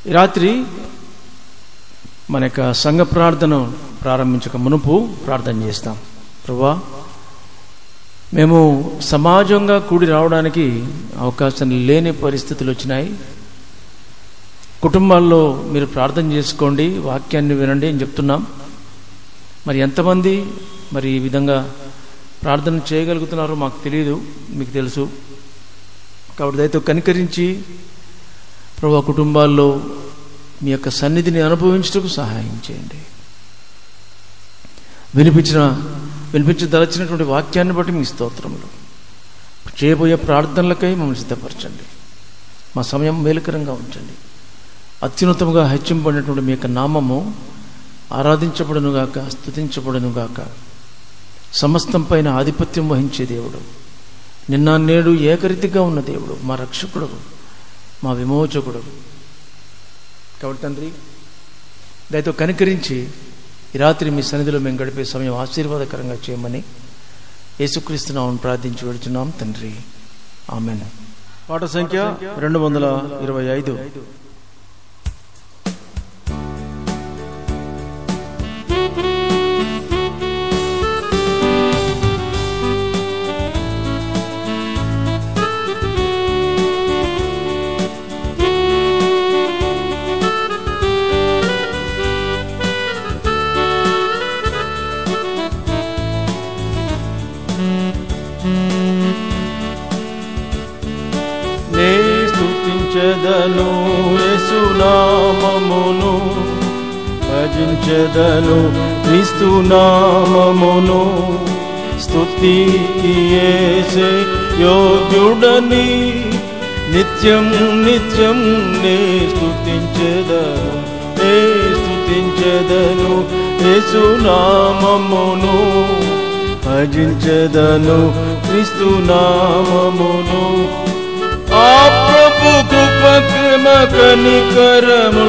ఈ రాత్రి మన యొక్క సంఘ ప్రార్థన ప్రారంభించక మునుపు ప్రార్థన చేస్తాం ప్రభా మేము సమాజంగా కూడి రావడానికి అవకాశం లేని పరిస్థితులు వచ్చినాయి కుటుంబాల్లో మీరు ప్రార్థన చేసుకోండి వాక్యాన్ని వినండి అని చెప్తున్నాం మరి ఎంతమంది మరి ఈ విధంగా ప్రార్థన చేయగలుగుతున్నారో మాకు తెలియదు మీకు తెలుసు కాబట్టి దయతో కనికరించి ప్రభు కుటుంబాల్లో మీ యొక్క సన్నిధిని అనుభవించటకు సహాయం చేయండి వినిపించిన వినిపించదలచినటువంటి వాక్యాన్ని బట్టి మీ స్తోత్రములు చేయబోయే ప్రార్థనలకై మమ్మల్ని సిద్ధపరచండి మా సమయం మేలుకరంగా ఉంచండి అత్యున్నతముగా హెచ్చింపడినటువంటి మీ యొక్క నామము ఆరాధించబడునుగాక స్థుతించబడునుగాక సమస్తం పైన ఆధిపత్యం వహించే దేవుడు నిన్న నేడు ఏకరీతిగా ఉన్న దేవుడు మా రక్షకుడు మా విమోచకుడు కాబట్టి తండ్రి దయతో కనికరించి ఈ రాత్రి మీ సన్నిధిలో మేము గడిపే సమయం ఆశీర్వాదకరంగా చేయమని యేసుక్రీస్తునామని ప్రార్థించి వెడుచున్నాం తండ్రి ఆమెన్ పాట సంఖ్య రెండు వందల ఇరవై ఐదు నే స్తుతించదను యేసునామమును భజించదను క్రీస్తునామమును స్తుతికి యేసే యోగ్యుడని నిత్యం నిత్యం నే స్తుతించదను నే స్తుతించదను యేసునామమును భజించదను క్రీస్తునామమును ఆ ప్రభు కృప క్రమ కనికరము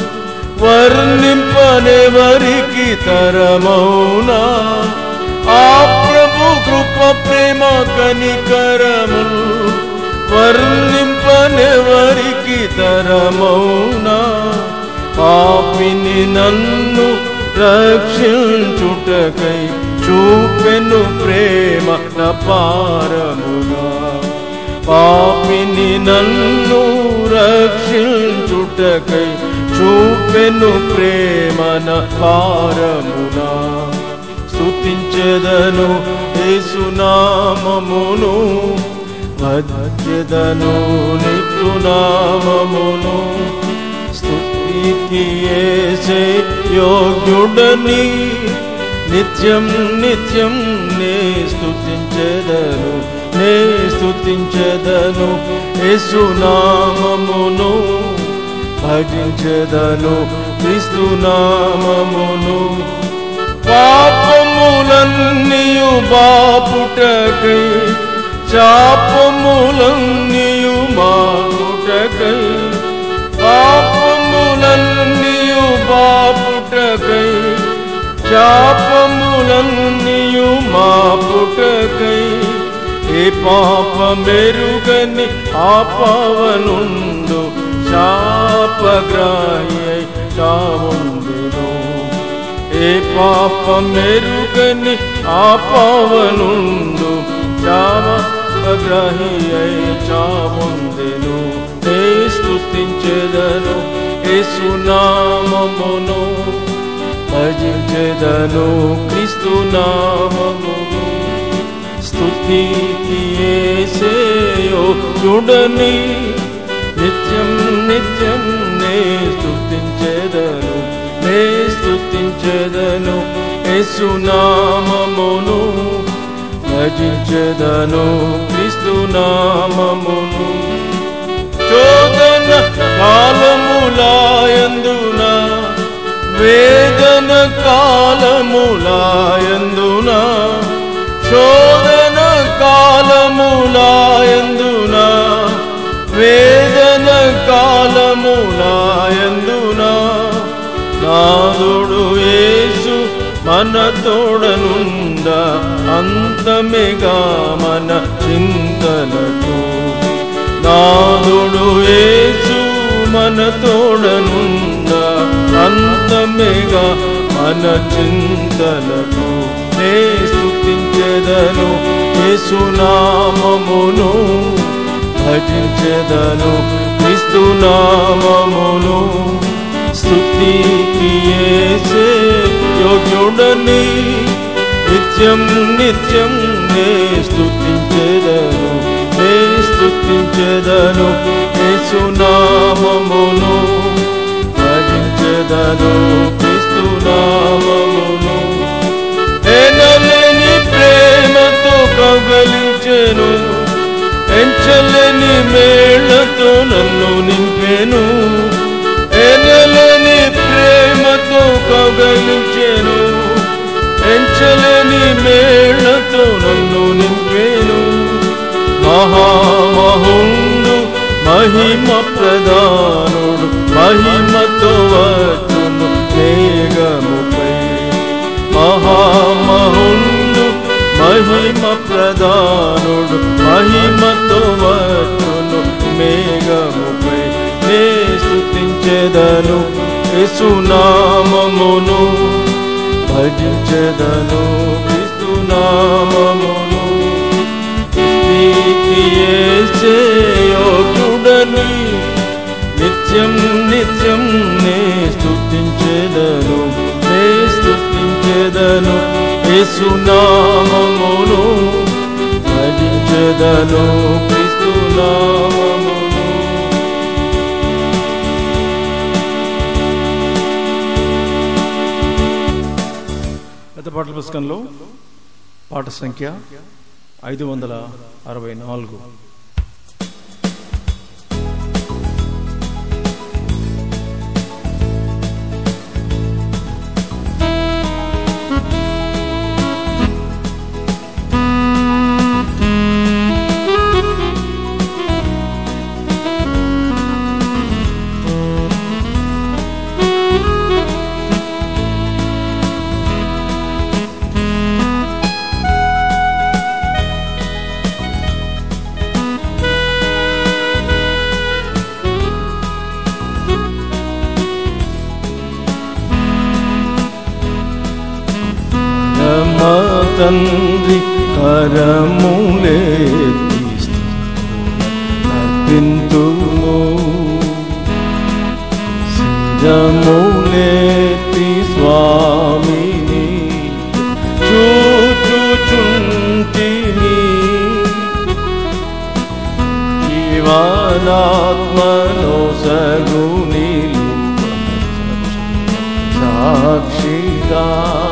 వర్ణింపనెవరికి తరమౌనా ఆ ప్రభు కృప ప్రేమ కనికరము వర్ణింపనెవరికి తరమౌనా పాపిని నన్ను రక్షించుటకై చూపెను ప్రేమ పారముగా పాపిని నన్ను రక్షించుటకై చూపెను ప్రేమన పారమునా స్తుతించెదను యేసునామమును భజ్యదను నిత్యునామమును స్తుతికి యేసే యోగ్యుడని నిత్యం నిత్యం నే స్తుతించెదను నే స్తుతించెదను యేసునామమును భజించెదను క్రీస్తునామమును పాపములన్నీయు బాపుటకై శాపములన్నీయు మాపుటకై పాపములన్నీయు బాపుటకై శాపములన్నీయు మాపుటకై ఏ పాప మెరుగని ఆపవనుండు శాపగ్రాహి చావుండును ఏ పాప మెరుగని ఆపవనుండు శాపగ్రాహి చావుందెను ఏ స్తుతించెదను యేసునామమును భజించెదను క్రీస్తునామమును స్తుతికి యేసేయోగ్యుడని నిత్యం నిత్యం నే స్తుతించెదను నే స్తుతించెదను యేసునామమును భజించెదను క్రీస్తునామమును చోదన కాలములాయందున వేదన కాలములాయందున శోధన కాలములాయందున వేదన కాలములాయందున నాదుడు యేసు మన తోడనుండ అంతమేగా మన చింతలకు నాదుడు యేసు మన మన తోడనుండ అంతమేగా మన చింతలకు నే స్తుతించెదను యేసునామమును భజించెదను క్రీస్తు నామమును స్తుతికి యేసే యోగ్యుడని నిత్యం నిత్యం నే స్తుతించెదను నే స్తుతించెదను యేసునామమును భజించెదను క్రీస్తు నామమును ఎనలేని ప్రేమతో కౌగలించెను ఎంచలేని మేళ్లతో నన్ను నింపెను ఎనలేని ప్రేమతో కౌగలించెను ఎంచలేని మేళ్లతో నన్ను నింపెను మహామహుండు మహిమ ప్రధానుడు మహిమతో వచ్చును మేఘముపై మహామహుండు మహిమ ప్రధానుడు మహిమతో వచ్చును మేఘముపై నే స్తుతించెదను యేసునామమును భజించెదను క్రీస్తునామమును స్తుతికి యేసే యోగ్యుడని నిత్యం నిత్యం నే స్తుతించెదను నే స్తుతించెదను యేసునామమును భజించెదను క్రీస్తునామమును పెద్ద పాటల పుస్తకంలో పాట సంఖ్య ఐదు వందల అరవై నాలుగు పరమ తండ్రి కరములే నర్పింతుము శిరములేతి స్వామిని చూచుచుంటిని జీవనాత్మను సగునిలు సాక్షిగా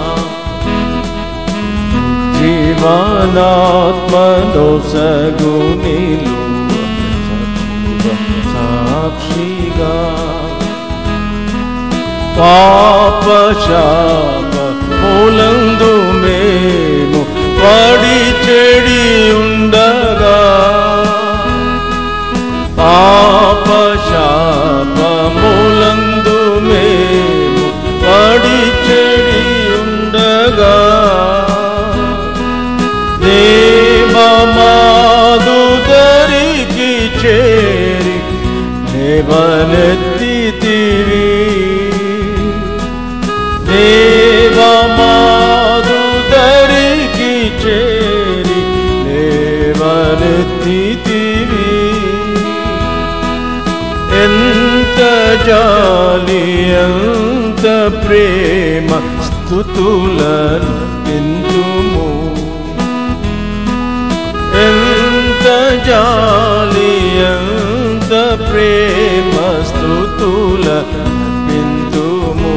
జీవనాత్మను సగునిలు సాక్షిగా పాపశాప మూలందు మేము పడి చెడి ఉండగా పాపశాప మూలందు మేము పడి చెడి ఉండగా దేవమాదు దరికి చేరి దేవనెత్తితివి దేవమాదు దరికి చేరి దేవనెత్తితివి ఎంత జాలి ఎంత ప్రేమ స్థుతులను ఎందుము ఎంత జాలి ఎంత ప్రేమ స్థుతుల బిందుము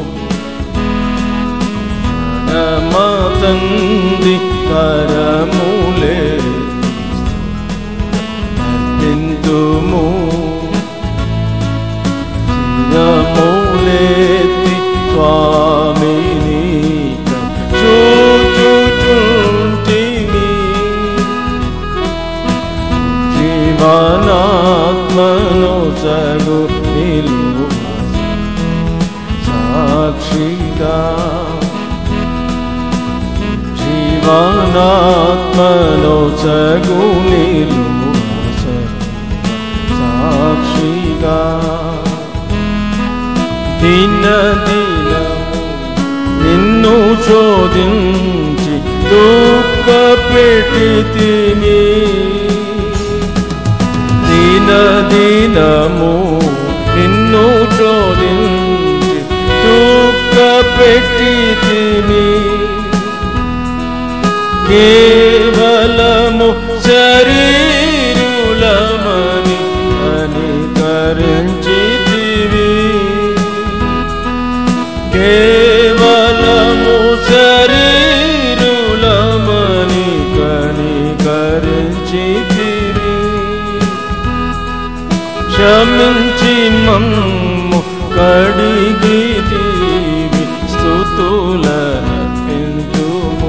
నమ తంది కరములే బిందుము మూలేతి స్వామిని చూచుచుంటిని జీవనాత్మను సగు నిలువ సాక్షిగా జీవనాత్మను సగు నిలువ సాక్షిగా దిన దినము నిన్ను శోధించి దుఃఖ పెట్టితిని దిన దినము నిన్ను శోధించి దుఃఖ పెట్టితిని కేవలము శరీరులమని కనికరించితివి కేవలము శరీరులమని కనికరించితివి క్షమించి మమ్ము కడిగితివి స్థుతుల ఎంతుము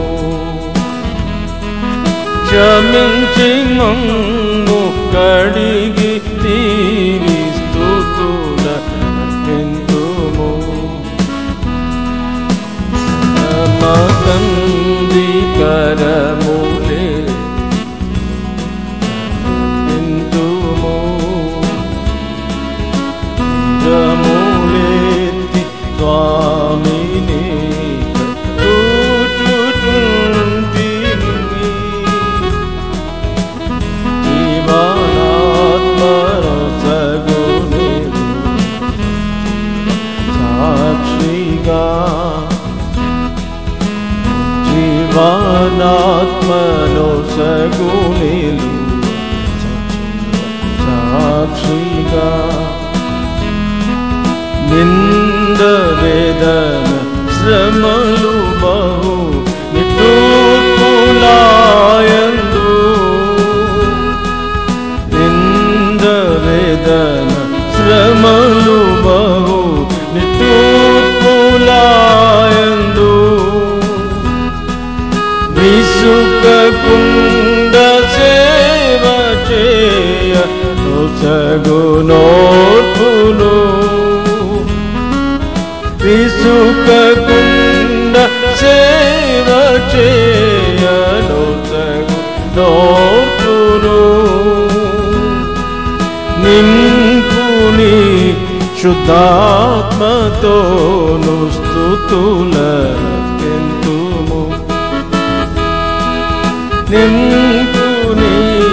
క్షమించి మమ్ము కడిగి తీవి స్థుతుల ఎంతుము నమకంది కరములే ఎంతుము రములేతి స్వామిని కూచుచుంటిని జీవనాత్మరసగుని సాక్షిగా జీవనాత్మలో సగునిలు సాక్షిగా నింద వేదన శ్రమలు బహు నిటూర్పులాయందు నింద వేదన శ్రమలు బహు నిటూర్పులాయందు విసుకకుండ సేవ చేయ సగునోర్పును విసుకకుండ సేవ చేయను సగునోర్పును నింపుని శుద్ధాత్మతోను స్థుతుల ఎంతుము నింపుని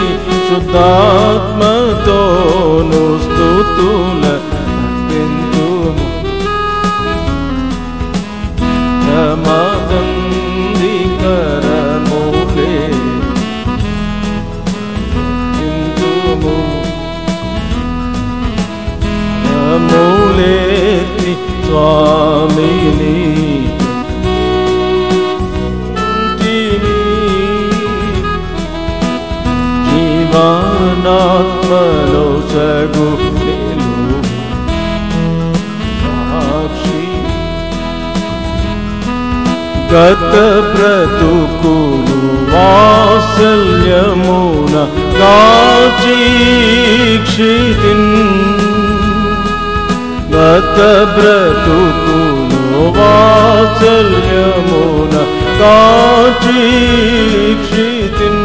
శుద్ధాత్మతోను స్థుతుల ఎంతుము ప్రమాదంది కరములే ఎంతుము మూలేతి స్వామిని జీవనాత్మలో సగు సాక్షి గత బ్రతుకులు వాత్సల్యమున కాచీక్షితిన్ గత బ్రతుకులు వాత్సల్యమున కాచీక్షితిన్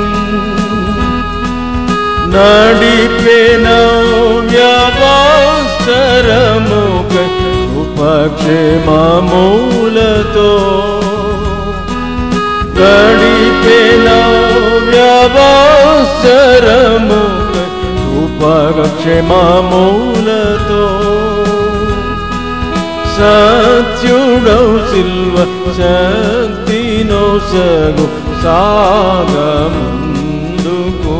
నడిపెన వ్యవసరముక ఉపక్షేమూలతో గడిపెన వ్యవసరముక ఉపక్షేమూలతో సత్యుడౌ సిల్వ శక్తినో సగు సాగముందుకు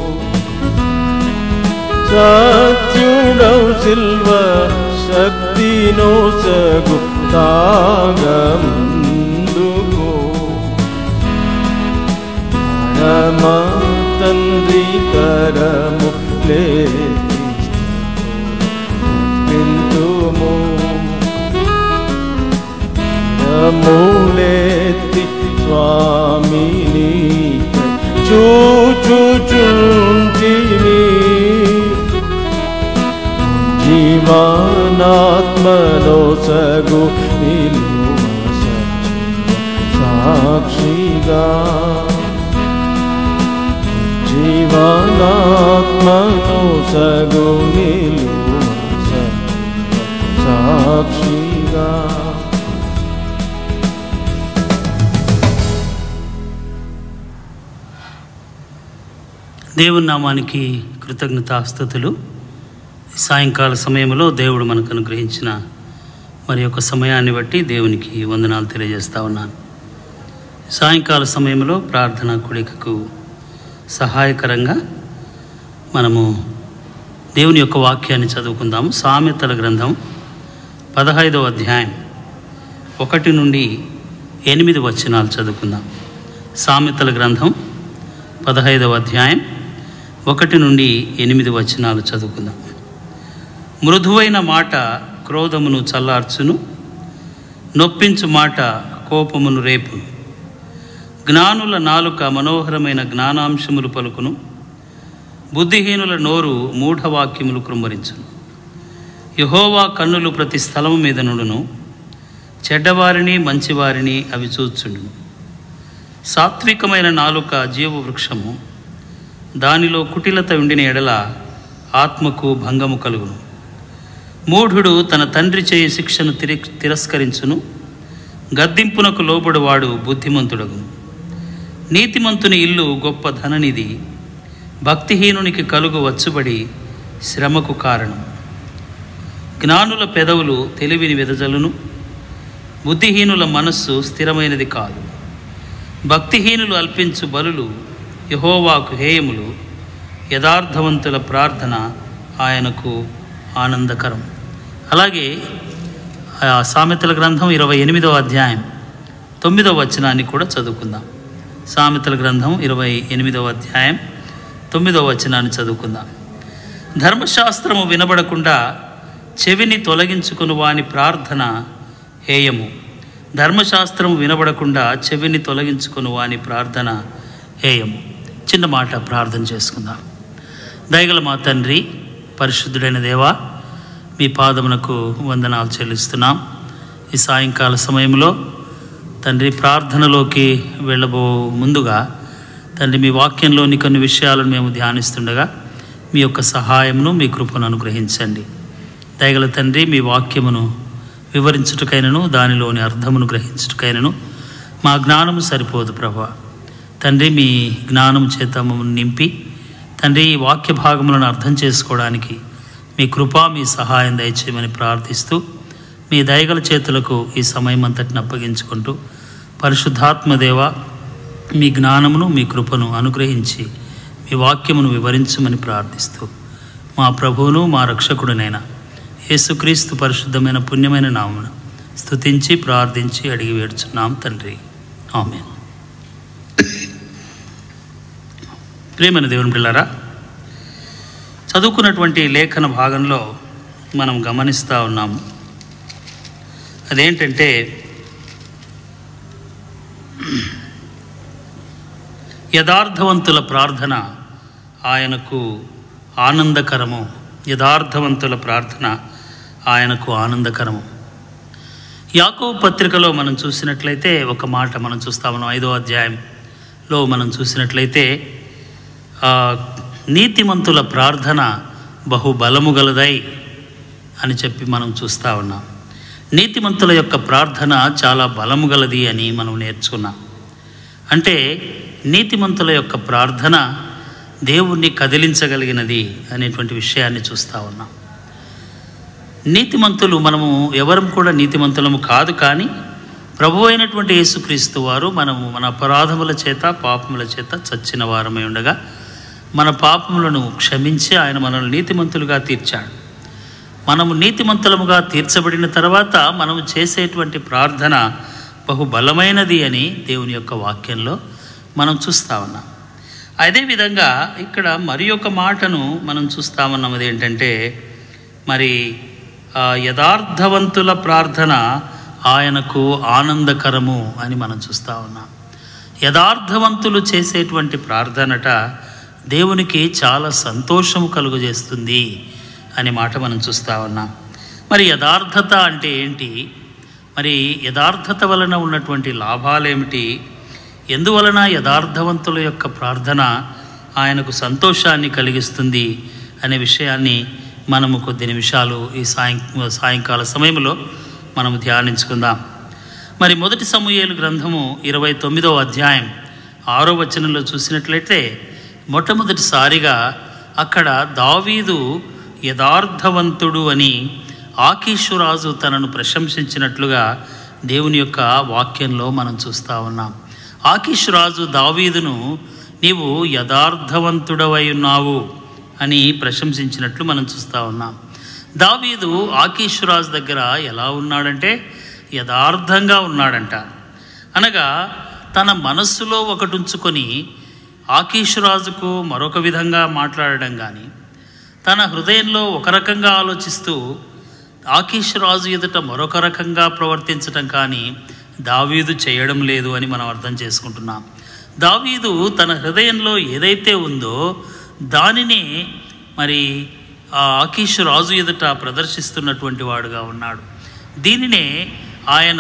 సత్యుడౌ సిల్వ శక్తినో సగు తాగముందుకు పరమ తండ్రి కరము లేపింతుము మూలేతి స్వామిని చూచుచుంటిని జీవనాత్మలో సగు నిలువ సాక్షిగా జీవనాత్మను సగు నిలువ సాక్షి దేవుని నామానికి కృతజ్ఞతాస్థుతులు ఈ సాయంకాల సమయంలో దేవుడు మనకు అనుగ్రహించిన మరి యొక్క సమయాన్ని బట్టి దేవునికి వందనాలు తెలియజేస్తా ఉన్నాను సాయంకాల సమయంలో ప్రార్థనా కుడికకు సహాయకరంగా మనము దేవుని యొక్క వాక్యాన్ని చదువుకుందాము సామెతల గ్రంథం పదహైదవ అధ్యాయం ఒకటి నుండి ఎనిమిది వచనాలు చదువుకుందాం సామెతల గ్రంథం పదహైదవ అధ్యాయం ఒకటి నుండి ఎనిమిది వచనాలు చదువుకుందాం మృదువైన మాట క్రోధమును చల్లార్చును నొప్పించు మాట కోపమును రేపును జ్ఞానుల నాలుక మనోహరమైన జ్ఞానాంశములు పలుకును బుద్ధిహీనుల నోరు మూఢవాక్యములు కృమ్మరించును యహోవా కన్నులు ప్రతి స్థలము మీద నుండును చెడ్డవారిని మంచివారిని అవి చూచుండును సాత్వికమైన నాలుక జీవ వృక్షము దానిలో కుటిలత ఉండిన ఎడల ఆత్మకు భంగము కలుగును మూఢుడు తన తండ్రి చేయి శిక్షను తిరి తిరస్కరించును గద్దింపునకు లోబడువాడు బుద్ధిమంతుడగును నీతిమంతుని ఇల్లు గొప్ప ధననిధి భక్తిహీనునికి కలుగు వచ్చుబడి శ్రమకు కారణం జ్ఞానుల పెదవులు తెలివిని వెదజలును బుద్ధిహీనుల మనస్సు స్థిరమైనది కాదు భక్తిహీనులు అల్పించు బలులు యహోవాకు హేయములు యథార్థవంతుల ప్రార్థన ఆయనకు ఆనందకరం అలాగే ఆ సామెతల గ్రంథం ఇరవై ఎనిమిదవ అధ్యాయం తొమ్మిదవ వచనాన్ని కూడా చదువుకుందాం సామెతల గ్రంథం ఇరవై ఎనిమిదవ అధ్యాయం తొమ్మిదవ వచనాన్ని చదువుకుందాం ధర్మశాస్త్రము వినబడకుండా చెవిని తొలగించుకుని వాని ప్రార్థన హేయము ధర్మశాస్త్రం వినబడకుండా చెవిని తొలగించుకుని వాని ప్రార్థన హేయము చిన్న మాట ప్రార్థన చేసుకుందాం దయగల మా తండ్రి పరిశుద్ధుడైన దేవా మీ పాదమునకు వందనాలు చెల్లిస్తున్నాం ఈ సాయంకాల సమయంలో తండ్రి ప్రార్థనలోకి వెళ్ళబో ముందుగా తండ్రి మీ వాక్యంలోని కొన్ని విషయాలను మేము ధ్యానిస్తుండగా మీ యొక్క సహాయమును మీ కృపను అనుగ్రహించండి దయగల తండ్రి మీ వాక్యమును వివరించుటకైనను దానిలోని అర్థమును గ్రహించుటకైనను మా జ్ఞానము సరిపోదు ప్రభా తండ్రి మీ జ్ఞానం చేత మమ్మల్ని నింపి తండ్రి ఈ వాక్య భాగములను అర్థం చేసుకోవడానికి మీ కృప మీ సహాయం దయచేయమని ప్రార్థిస్తూ మీ దయగల చేతులకు ఈ సమయం అంతటిని అప్పగించుకుంటూ పరిశుద్ధాత్మదేవ మీ జ్ఞానమును మీ కృపను అనుగ్రహించి మీ వాక్యమును వివరించమని ప్రార్థిస్తూ మా ప్రభువును మా రక్షకుడునైన యేసుక్రీస్తు పరిశుద్ధమైన పుణ్యమైన నామును స్తుతించి ప్రార్థించి అడిగి వేడుచున్నాం తండ్రి ఆమెన్ ప్రేమైన దేవుని పిల్లరా చదువుకున్నటువంటి లేఖన భాగంలో మనం గమనిస్తూ ఉన్నాము అదేంటంటే యథార్థవంతుల ప్రార్థన ఆయనకు ఆనందకరము యథార్థవంతుల ప్రార్థన ఆయనకు ఆనందకరము యాకోబు పత్రికలో మనం చూసినట్లయితే ఒక మాట మనం చూస్తా ఉన్నాం ఐదో అధ్యాయంలో మనం చూసినట్లయితే ఆ, నీతిమంతుల ప్రార్థన బహు బలము గలదై అని చెప్పి మనం చూస్తూ ఉన్నాం నీతిమంతుల యొక్క ప్రార్థన చాలా బలము గలది అని మనం నేర్చుకున్నాం అంటే నీతిమంతుల యొక్క ప్రార్థన దేవుణ్ణి కదిలించగలిగినది అనేటువంటి విషయాన్ని చూస్తూ ఉన్నాం నీతిమంతులు మనము ఎవరం కూడా నీతిమంతులము కాదు కానీ ప్రభు అయినటువంటి యేసుక్రీస్తు వారు మనము మన అపరాధముల చేత పాపముల చేత చచ్చిన వారమై ఉండగా మన పాపములను క్షమించి ఆయన మనల్ని నీతిమంతులుగా తీర్చాడు మనము నీతిమంతులముగా తీర్చబడిన తర్వాత మనము చేసేటువంటి ప్రార్థన బహు బలమైనది అని దేవుని యొక్క వాక్యంలో మనం చూస్తా ఉన్నాం అదేవిధంగా ఇక్కడ మరి ఒక మాటను మనం చూస్తా ఉన్నాం అదేంటంటే మరి ఆ, యథార్థవంతుల ప్రార్థన ఆయనకు ఆనందకరము అని మనం చూస్తా ఉన్నాం యథార్థవంతులు చేసేటువంటి ప్రార్థనట దేవునికి చాలా సంతోషము కలుగజేస్తుంది అనే మాట మనం చూస్తా ఉన్నాం మరి యథార్థత అంటే ఏంటి మరి యథార్థత వలన ఉన్నటువంటి లాభాలేమిటి ఎందువలన యథార్థవంతుల యొక్క ప్రార్థన ఆయనకు సంతోషాన్ని కలిగిస్తుంది అనే విషయాన్ని మనము కొద్ది నిమిషాలు ఈ సాయం సాయంకాల సమయంలో మనము ధ్యానించుకుందాం మరి మొదటి సమూహేలు గ్రంథము ఇరవై తొమ్మిదవ అధ్యాయం ఆరో వచనంలో చూసినట్లయితే మొట్టమొదటిసారిగా అక్కడ దావీదు యథార్థవంతుడు అని ఆకీషురాజు తనను ప్రశంసించినట్లుగా దేవుని యొక్క వాక్యంలో మనం చూస్తూ ఉన్నాం ఆకీషురాజు దావీదును నీవు యథార్థవంతుడవై ఉన్నావు అని ప్రశంసించినట్లు మనం చూస్తూ ఉన్నాం దావీదు ఆకీషురాజు దగ్గర ఎలా ఉన్నాడంటే యథార్థంగా ఉన్నాడంట అనగా తన మనస్సులో ఒకటి ఉంచుకొని ఆకీషురాజుకు మరొక విధంగా మాట్లాడడం కానీ తన హృదయంలో ఒక రకంగా ఆలోచిస్తూ ఆకీషురాజు ఎదుట మరొక రకంగా ప్రవర్తించటం కానీ దావీదు చేయడం లేదు అని మనం అర్థం చేసుకుంటున్నాం దావీదు తన హృదయంలో ఏదైతే ఉందో దానినే మరి ఆ ఆకీషు రాజు ఎదుట ప్రదర్శిస్తున్నటువంటి వాడుగా ఉన్నాడు దీనినే ఆయన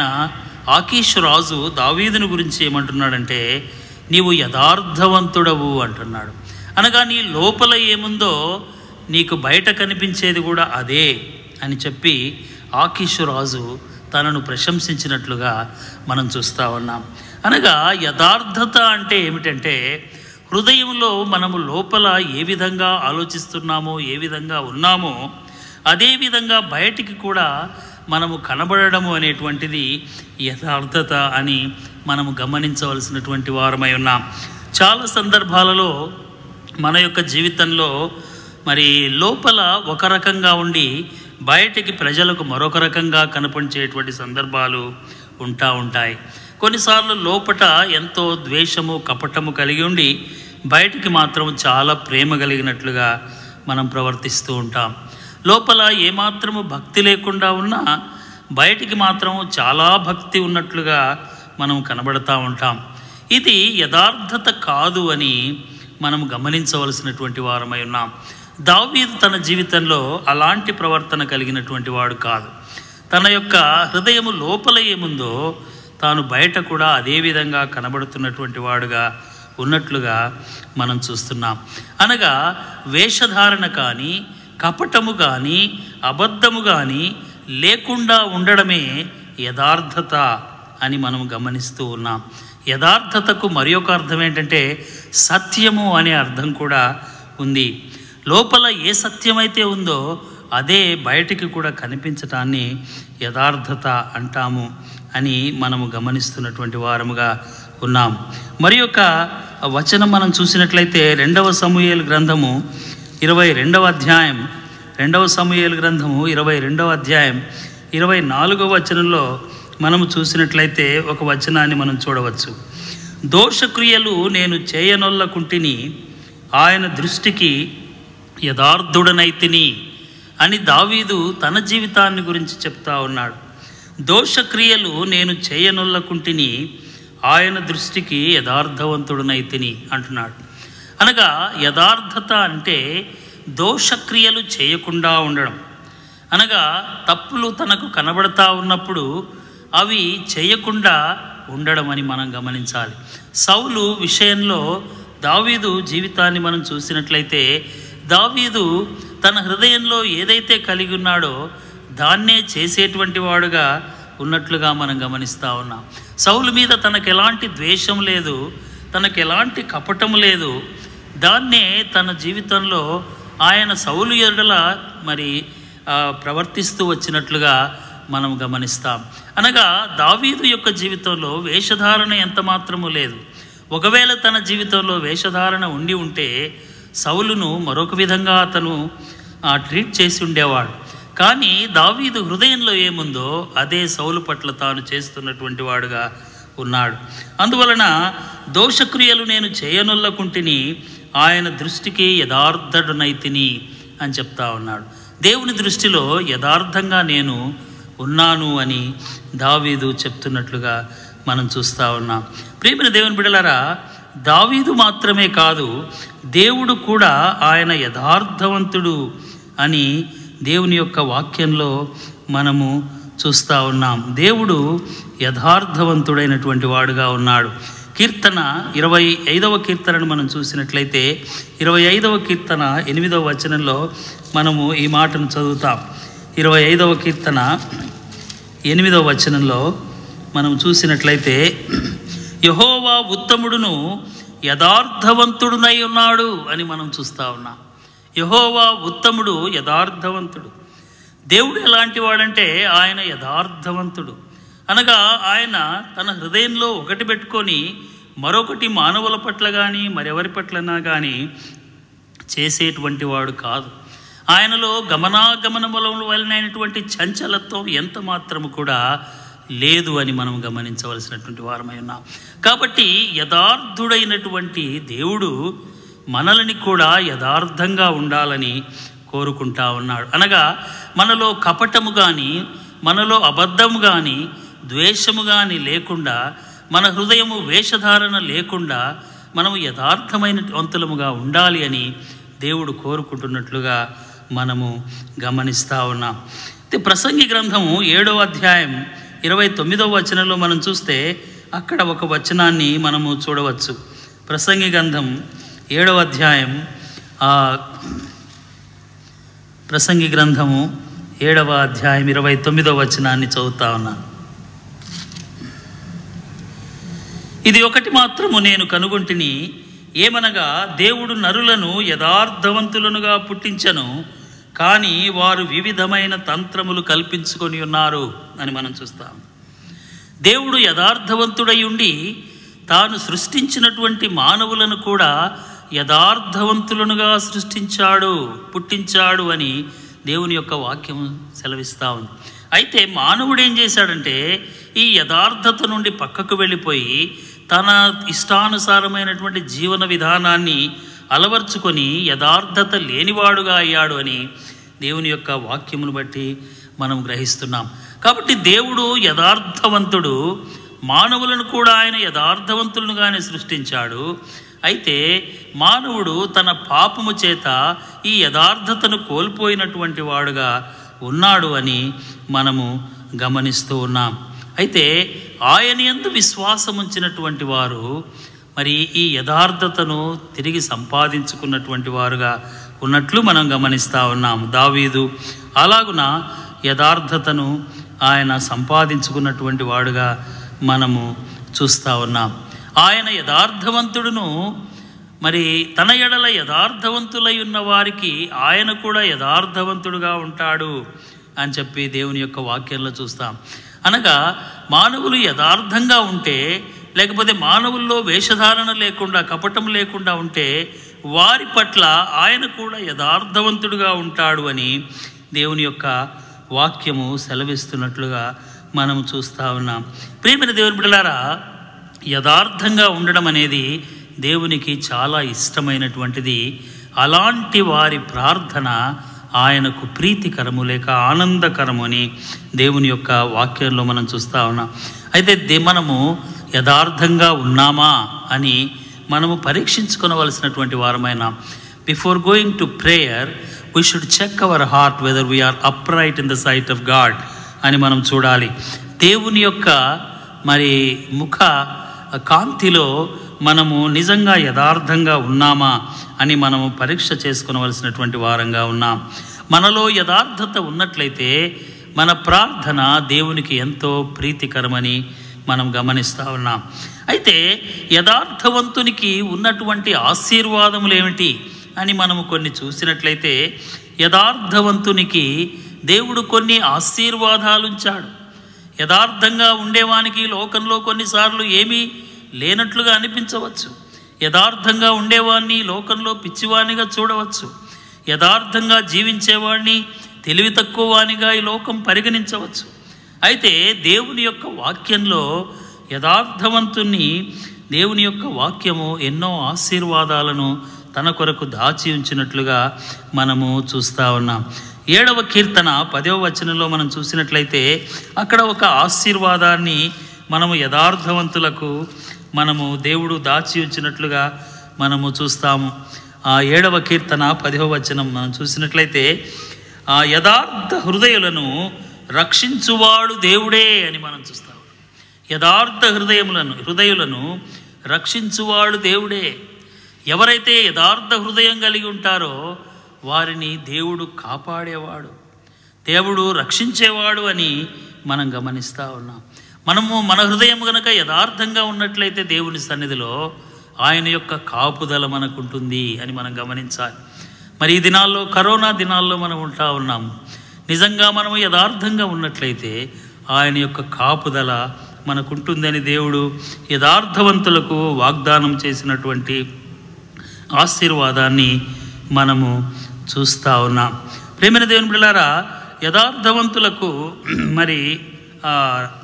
ఆకీషు రాజు దావీదుని గురించి ఏమంటున్నాడంటే నీవు యథార్థవంతుడవు అంటున్నాడు అనగా నీ లోపల ఏముందో నీకు బయట కనిపించేది కూడా అదే అని చెప్పి ఆకీషు రాజు తనను ప్రశంసించినట్లుగా మనం చూస్తూ ఉన్నాం అనగా యథార్థత అంటే ఏమిటంటే హృదయంలో మనము లోపల ఏ విధంగా ఆలోచిస్తున్నామో ఏ విధంగా ఉన్నామో అదే విధంగా బయటికి కూడా మనము కనబడము అనేటువంటిది యథార్థత అని మనము గమనించవలసినటువంటి వారమై ఉన్నాం చాలా సందర్భాలలో మన యొక్క జీవితంలో మరి లోపల ఒక రకంగా ఉండి బయటికి ప్రజలకు మరొక రకంగా కనిపించేటువంటి సందర్భాలు ఉంటా ఉంటాయి కొన్నిసార్లు లోపట ఎంతో ద్వేషము కపటము కలిగి ఉండి బయటికి మాత్రం చాలా ప్రేమ కలిగినట్లుగా మనం ప్రవర్తిస్తూ ఉంటాం లోపల ఏమాత్రము భక్తి లేకుండా ఉన్నా బయటికి మాత్రం చాలా భక్తి ఉన్నట్లుగా మనం కనబడతా ఉంటాం ఇది యథార్థత కాదు అని మనం గమనించవలసినటువంటి వారమై ఉన్నాం దావీదు తన జీవితంలో అలాంటి ప్రవర్తన కలిగినటువంటి వాడు కాదు తన యొక్క హృదయము లోపల ఏముందో తాను బయట కూడా అదే విధంగా కనబడుతున్నటువంటి వాడుగా ఉన్నట్లుగా మనం చూస్తున్నాం అనగా వేషధారణ కానీ కపటము కానీ అబద్ధము కానీ లేకుండా ఉండడమే యథార్థత అని మనం గమనిస్తూ ఉన్నాం యథార్థతకు మరి ఒక అర్థం ఏంటంటే సత్యము అనే అర్థం కూడా ఉంది లోపల ఏ సత్యమైతే ఉందో అదే బయటికి కూడా కనిపించటాన్ని యథార్థత అంటాము అని మనము గమనిస్తున్నటువంటి వారముగా ఉన్నాం మరి యొక్క వచనం మనం చూసినట్లయితే రెండవ సమూహేలు గ్రంథము ఇరవై రెండవ అధ్యాయం రెండవ సమూహేలు గ్రంథము ఇరవై రెండవ అధ్యాయం ఇరవై నాలుగవ వచనంలో మనము చూసినట్లయితే ఒక వచనాన్ని మనం చూడవచ్చు దోషక్రియలు నేను చేయనొల్లకుంటిని ఆయన దృష్టికి యథార్థుడనైతిని అని దావీదు తన జీవితాన్ని గురించి చెప్తా ఉన్నాడు దోషక్రియలు నేను చేయనొల్లకుంటిని ఆయన దృష్టికి యథార్థవంతుడనైతిని అంటున్నాడు అనగా యథార్థత అంటే దోషక్రియలు చేయకుండా ఉండడం అనగా తప్పులు తనకు కనబడతా ఉన్నప్పుడు అవి చేయకుండా ఉండడం అని మనం గమనించాలి సౌలు విషయంలో దావీదు జీవితాన్ని మనం చూసినట్లయితే దావీదు తన హృదయంలో ఏదైతే కలిగి ఉన్నాడో దాన్నే చేసేటువంటి వాడుగా ఉన్నట్లుగా మనం గమనిస్తూ ఉన్నాం సౌలు మీద తనకు ఎలాంటి ద్వేషం లేదు తనకు ఎలాంటి కపటం లేదు దాన్నే తన జీవితంలో ఆయన సౌలు ఎడల మరి ఆ, ప్రవర్తిస్తూ వచ్చినట్లుగా మనం గమనిస్తాం అనగా దావీదు యొక్క జీవితంలో వేషధారణ ఎంత మాత్రము లేదు ఒకవేళ తన జీవితంలో వేషధారణ ఉండి ఉంటే సౌలును మరొక విధంగా అతను ఆ, ట్రీట్ చేసి ఉండేవాడు కానీ దావీదు హృదయంలో ఏముందో అదే సౌలు పట్ల తాను చేస్తున్నటువంటి వాడుగా ఉన్నాడు అందువలన దోషక్రియలు నేను చేయనొల్లకుంటిని ఆయన దృష్టికి యథార్థునైతిని అని చెప్తా ఉన్నాడు దేవుని దృష్టిలో యథార్థంగా నేను ఉన్నాను అని దావీదు చెప్తున్నట్లుగా మనం చూస్తూ ఉన్నాం ప్రేమిన దేవుని బిడలారా దావీదు మాత్రమే కాదు దేవుడు కూడా ఆయన యథార్థవంతుడు అని దేవుని యొక్క వాక్యంలో మనము చూస్తూ ఉన్నాం దేవుడు యథార్థవంతుడైనటువంటి వాడుగా ఉన్నాడు కీర్తన ఇరవై ఐదవ కీర్తనను మనం చూసినట్లయితే ఇరవై ఐదవ కీర్తన ఎనిమిదవ వచనంలో మనము ఈ మాటను చదువుతాం ఇరవై ఐదవ కీర్తన ఎనిమిదవ వచనంలో మనం చూసినట్లయితే యహోవా ఉత్తముడును యథార్థవంతుడునై ఉన్నాడు అని మనం చూస్తా ఉన్నాం యహోవా ఉత్తముడు యథార్థవంతుడు దేవుడు ఎలాంటి వాడంటే ఆయన యథార్థవంతుడు అనగా ఆయన తన హృదయంలో ఒకటి పెట్టుకొని మరొకటి మానవుల పట్ల కానీ మరెవరి పట్లనా కానీ చేసేటువంటి వాడు కాదు ఆయనలో గమనాగమనముల వలనైనటువంటి చంచలత్వం ఎంత మాత్రము కూడా లేదు అని మనం గమనించవలసినటువంటి వారమై ఉన్నాం కాబట్టి యథార్థుడైనటువంటి దేవుడు మనల్ని కూడా యథార్థంగా ఉండాలని కోరుకుంటా ఉన్నాడు అనగా మనలో కపటము కానీ మనలో అబద్ధము కానీ ద్వేషము కానీ లేకుండా మన హృదయము వేషధారణ లేకుండా మనము యథార్థమైన వంతులముగా ఉండాలి అని దేవుడు కోరుకుంటున్నట్లుగా మనము గమనిస్తూ ఉన్నాం అయితే ప్రసంగి గ్రంథము ఏడవ అధ్యాయం ఇరవై తొమ్మిదవ వచనంలో మనం చూస్తే అక్కడ ఒక వచనాన్ని మనము చూడవచ్చు ప్రసంగి గ్రంథం ఏడవ అధ్యాయం ఆ ప్రసంగి గ్రంథము ఏడవ అధ్యాయం ఇరవై తొమ్మిదవ వచనాన్ని చదువుతా ఉన్నాను ఇది ఒకటి మాత్రము నేను కనుగొంటిని ఏమనగా దేవుడు నరులను యథార్థవంతులనుగా పుట్టించను కానీ వారు వివిధమైన తంత్రములు కల్పించుకొని ఉన్నారు అని మనం చూస్తాం దేవుడు యథార్థవంతుడై ఉండి తాను సృష్టించినటువంటి మానవులను కూడా యథార్థవంతులనుగా సృష్టించాడు పుట్టించాడు అని దేవుని యొక్క వాక్యం సెలవిస్తా ఉంది అయితే మానవుడు ఏం చేశాడంటే ఈ యథార్థత నుండి పక్కకు వెళ్ళిపోయి తన ఇష్టానుసారమైనటువంటి జీవన విధానాన్ని అలవర్చుకొని యథార్థత లేనివాడుగా అయ్యాడు అని దేవుని యొక్క వాక్యమును బట్టి మనం గ్రహిస్తున్నాం కాబట్టి దేవుడు యథార్థవంతుడు మానవులను కూడా ఆయన యథార్థవంతులనుగానే సృష్టించాడు అయితే మానవుడు తన పాపము చేత ఈ యథార్థతను కోల్పోయినటువంటి వాడుగా ఉన్నాడు అని మనము గమనిస్తూ ఉన్నాం అయితే ఆయన ఎందు విశ్వాసం ఉంచినటువంటి వారు మరి ఈ యథార్థతను తిరిగి సంపాదించుకున్నటువంటి వారుగా ఉన్నట్లు మనం గమనిస్తూ ఉన్నాం దావీదు అలాగున యథార్థతను ఆయన సంపాదించుకున్నటువంటి వాడుగా మనము చూస్తూ ఉన్నాం ఆయన యథార్థవంతుడును మరి తన ఎడల యథార్థవంతులై ఉన్న వారికి ఆయన కూడా యథార్థవంతుడుగా ఉంటాడు అని చెప్పి దేవుని యొక్క వాక్యంలో చూస్తాం అనగా మానవులు యథార్థంగా ఉంటే లేకపోతే మానవుల్లో వేషధారణ లేకుండా కపటం లేకుండా ఉంటే వారి పట్ల ఆయన కూడా యథార్థవంతుడుగా ఉంటాడు అని దేవుని యొక్క వాక్యము సెలవిస్తున్నట్లుగా మనం చూస్తూ ఉన్నాం ప్రియమైన దేవుని బిడ్డలారా యథార్థంగా ఉండడం అనేది దేవునికి చాలా ఇష్టమైనటువంటిది అలాంటి వారి ప్రార్థన ఆయనకు ప్రీతికరము లేక ఆనందకరము అని దేవుని యొక్క వాక్యంలో మనం చూస్తూ ఉన్నాం అయితే దే మనము యథార్థంగా ఉన్నామా అని మనము పరీక్షించుకోవలసినటువంటి వారమైన before going to prayer we should check our heart whether we are upright in the sight of God అని మనం చూడాలి దేవుని యొక్క మరి ముఖ కాంతిలో మనము నిజంగా యథార్థంగా ఉన్నామా అని మనము పరీక్ష చేసుకునవలసినటువంటి వారంగా ఉన్నాం మనలో యథార్థత ఉన్నట్లయితే మన ప్రార్థన దేవునికి ఎంతో ప్రీతికరమని మనం గమనిస్తూ ఉన్నాం అయితే యథార్థవంతునికి ఉన్నటువంటి ఆశీర్వాదములు ఏమిటి అని మనము కొన్ని చూసినట్లయితే యథార్థవంతునికి దేవుడు కొన్ని ఆశీర్వాదాలు ఉంచాడు యథార్థంగా ఉండేవానికి లోకంలో కొన్నిసార్లు ఏమీ లేనట్లుగా అనిపించవచ్చు యథార్థంగా ఉండేవాడిని లోకంలో పిచ్చివానిగా చూడవచ్చు యథార్థంగా జీవించేవాడిని తెలివి తక్కువ వానిగా ఈ లోకం పరిగణించవచ్చు అయితే దేవుని యొక్క వాక్యంలో యథార్థవంతుణ్ణి దేవుని యొక్క వాక్యము ఎన్నో ఆశీర్వాదాలను తన కొరకు దాచి ఉంచినట్లుగా మనము చూస్తూ ఉన్నాం ఏడవ కీర్తన పదవ వచనంలో మనం చూసినట్లయితే అక్కడ ఒక ఆశీర్వాదాన్ని మనము యథార్థవంతులకు మనము దేవుడు దాచి ఉంచినట్లుగా మనము చూస్తాము ఆ ఏడవ కీర్తన పదవ వచనం మనం చూసినట్లయితే ఆ యథార్థ హృదయులను రక్షించువాడు దేవుడే అని మనం చూస్తాం యథార్థ హృదయములను హృదయులను రక్షించువాడు దేవుడే ఎవరైతే యథార్థ హృదయం కలిగి ఉంటారో వారిని దేవుడు కాపాడేవాడు దేవుడు రక్షించేవాడు అని మనం గమనిస్తూ ఉన్నాం మనము మన హృదయం కనుక యథార్థంగా ఉన్నట్లయితే దేవుని సన్నిధిలో ఆయన యొక్క కాపుదల మనకుంటుంది అని మనం గమనించాలి మరి ఈ దినాల్లో కరోనా దినాల్లో మనం ఉంటా ఉన్నాము నిజంగా మనము యథార్థంగా ఉన్నట్లయితే ఆయన యొక్క కాపుదల మనకుంటుందని దేవుడు యథార్థవంతులకు వాగ్దానం చేసినటువంటి ఆశీర్వాదాన్ని మనము చూస్తూ ఉన్నాం ప్రేమైన దేవుని బిళ్ళారా యథార్థవంతులకు మరి ఆ,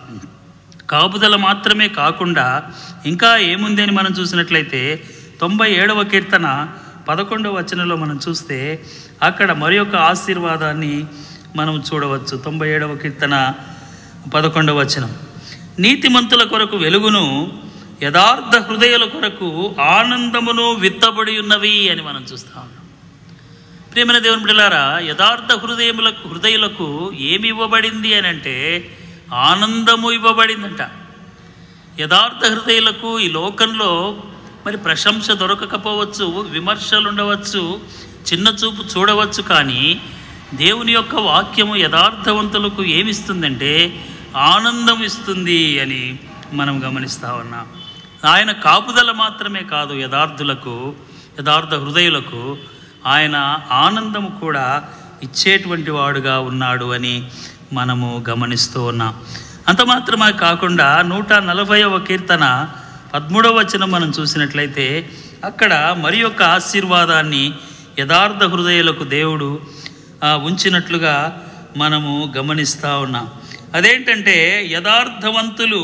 కాపుదల మాత్రమే కాకుండా ఇంకా ఏముంది అని మనం చూసినట్లయితే తొంభై ఏడవ కీర్తన పదకొండవ వచనంలో మనం చూస్తే అక్కడ మరి యొక్క ఆశీర్వాదాన్ని మనం చూడవచ్చు తొంభై ఏడవ కీర్తన పదకొండవ వచనం నీతిమంతుల కొరకు వెలుగును యథార్థ హృదయాల కొరకు ఆనందమును విత్తబడి ఉన్నవి అని మనం చూస్తా ఉన్నాం ప్రేమైన దేవుని బిడ్డలారా యథార్థ హృదయములకు హృదయులకు ఏమి ఇవ్వబడింది అని అంటే ఆనందము ఇవ్వబడిందంట యథార్థ హృదయులకు ఈ లోకంలో మరి ప్రశంస దొరకకపోవచ్చు విమర్శలు ఉండవచ్చు చిన్న చూపు చూడవచ్చు కానీ దేవుని యొక్క వాక్యము యథార్థవంతులకు ఏమిస్తుందంటే ఆనందం ఇస్తుంది అని మనం గమనిస్తా ఉన్నాం ఆయన కాపుదల మాత్రమే కాదు యథార్థులకు యథార్థ హృదయులకు ఆయన ఆనందము కూడా ఇచ్చేటువంటి వాడుగా ఉన్నాడు అని మనము గమనిస్తూ ఉన్నాం అంత మాత్రమే కాకుండా నూట నలభైవ కీర్తన పదమూడవ వచనం మనం చూసినట్లయితే అక్కడ మరి యొక్క ఆశీర్వాదాన్ని యథార్థ హృదయులకు దేవుడు ఆ, ఉంచినట్లుగా మనము గమనిస్తూ ఉన్నాం అదేంటంటే యథార్థవంతులు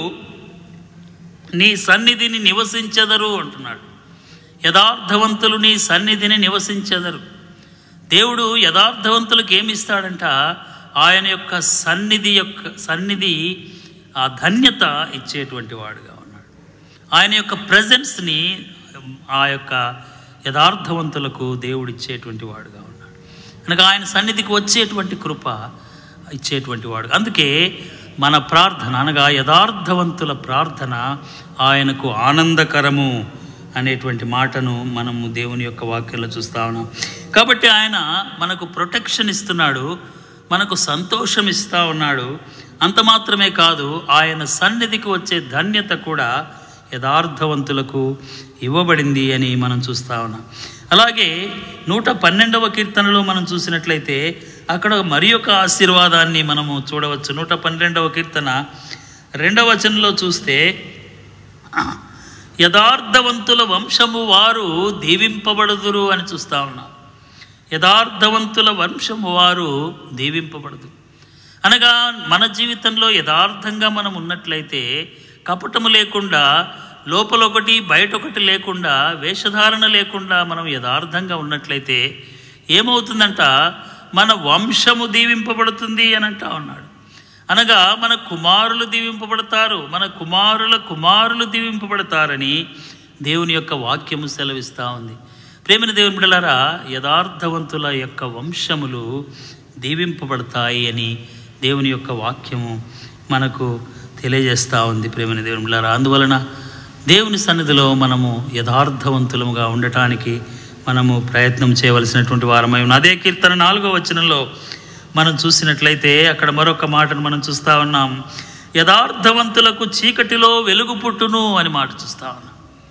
నీ సన్నిధిని నివసించెదరు అంటున్నాడు యథార్థవంతులు నీ సన్నిధిని నివసించెదరు దేవుడు యథార్థవంతులకు ఏమి ఇస్తాడంట ఆయన యొక్క సన్నిధి యొక్క సన్నిధి ఆ ధన్యత ఇచ్చేటువంటి వాడుగా ఉన్నాడు ఆయన యొక్క ప్రజెన్స్ని ఆ యొక్క యథార్థవంతులకు దేవుడు ఇచ్చేటువంటి వాడుగా ఉన్నాడు కనుక ఆయన సన్నిధికి వచ్చేటువంటి కృప ఇచ్చేటువంటి వాడు అందుకే మన ప్రార్థన అనగా యథార్థవంతుల ప్రార్థన ఆయనకు ఆనందకరము అనేటువంటి మాటను మనము దేవుని యొక్క వాక్యంలో చూస్తా ఉన్నాం కాబట్టి ఆయన మనకు ప్రొటెక్షన్ ఇస్తున్నాడు మనకు సంతోషం ఇస్తా ఉన్నాడు అంత మాత్రమే కాదు ఆయన సన్నిధికి వచ్చే ధన్యత కూడా యథార్థవంతులకు ఇవ్వబడింది అని మనం చూస్తా ఉన్నాం అలాగే నూట పన్నెండవ కీర్తనలో మనం చూసినట్లయితే అక్కడ మరి ఒక ఆశీర్వాదాన్ని మనము చూడవచ్చు నూట పన్నెండవ కీర్తన రెండవ వచనంలో చూస్తే యథార్థవంతుల వంశము వారు దీవింపబడుదురు అని చూస్తా ఉన్నాం యథార్థవంతుల వంశము వారు దీవింపబడదు అనగా మన జీవితంలో యథార్థంగా మనం ఉన్నట్లయితే కపటము లేకుండా లోపల ఒకటి బయట ఒకటి లేకుండా వేషధారణ లేకుండా మనం యథార్థంగా ఉన్నట్లయితే ఏమవుతుందంట మన వంశము దీవింపబడుతుంది అని అంటా ఉన్నాడు అనగా మన కుమారులు దీవింపబడతారు మన కుమారుల కుమారులు దీవింపబడతారని దేవుని యొక్క వాక్యము సెలవిస్తూ ఉంది ప్రేమిన దేవుని బిడ్డలారా యథార్థవంతుల యొక్క వంశములు దీవింపబడతాయి అని దేవుని యొక్క వాక్యము మనకు తెలియజేస్తూ ఉంది ప్రేమిన దేవుని బిడ్డలారా అందువలన దేవుని సన్నిధిలో మనము యథార్థవంతులముగా ఉండటానికి మనము ప్రయత్నం చేయవలసినటువంటి వారమై ఉన్నాం అదే కీర్తన నాలుగో వచనంలో మనం చూసినట్లయితే అక్కడ మరొక మాటను మనం చూస్తా ఉన్నాం యథార్థవంతులకు చీకటిలో వెలుగు పుట్టును అని మాట చూస్తా ఉన్నాం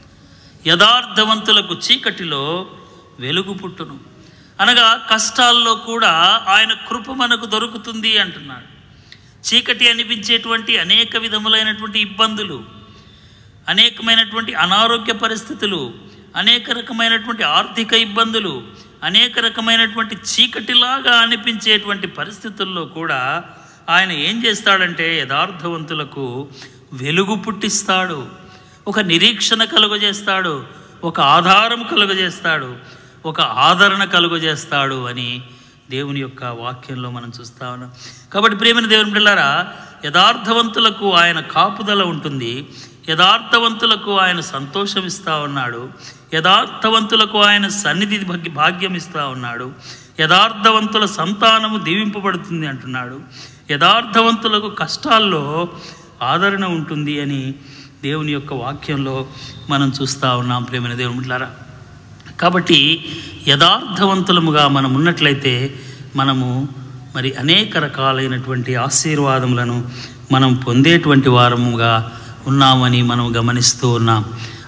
యథార్థవంతులకు చీకటిలో వెలుగు పుట్టును అనగా కష్టాల్లో కూడా ఆయన కృప మనకు దొరుకుతుంది అంటున్నాడు చీకటి అనిపించేటువంటి అనేక విధములైనటువంటి ఇబ్బందులు అనేకమైనటువంటి అనారోగ్య పరిస్థితులు అనేక రకమైనటువంటి ఆర్థిక ఇబ్బందులు అనేక రకమైనటువంటి చీకటిలాగా అనిపించేటువంటి పరిస్థితుల్లో కూడా ఆయన ఏం చేస్తాడంటే యథార్థవంతులకు వెలుగు పుట్టిస్తాడు ఒక నిరీక్షణ కలుగజేస్తాడు ఒక ఆధారం కలుగజేస్తాడు ఒక ఆదరణ కలుగజేస్తాడు అని దేవుని యొక్క వాక్యంలో మనం చూస్తా ఉన్నాం కాబట్టి ప్రేమైన దేవుని బిడ్డలారా యథార్థవంతులకు ఆయన కాపుదల ఉంటుంది యథార్థవంతులకు ఆయన సంతోషం ఇస్తా ఉన్నాడు యథార్థవంతులకు ఆయన సన్నిధి భాగ్య భాగ్యం ఇస్తా ఉన్నాడు యథార్థవంతుల సంతానము దీవింపబడుతుంది అంటున్నాడు యథార్థవంతులకు కష్టాల్లో ఆదరణ ఉంటుంది అని దేవుని యొక్క వాక్యంలో మనం చూస్తూ ఉన్నాం ప్రేమైన దేవుని బిడ్డలారా కాబట్టి యథార్థవంతులముగా మనం ఉన్నట్లయితే మనము మరి అనేక రకాలైనటువంటి ఆశీర్వాదములను మనం పొందేటువంటి వారముగా ఉన్నామని మనం గమనిస్తూ ఉన్నాం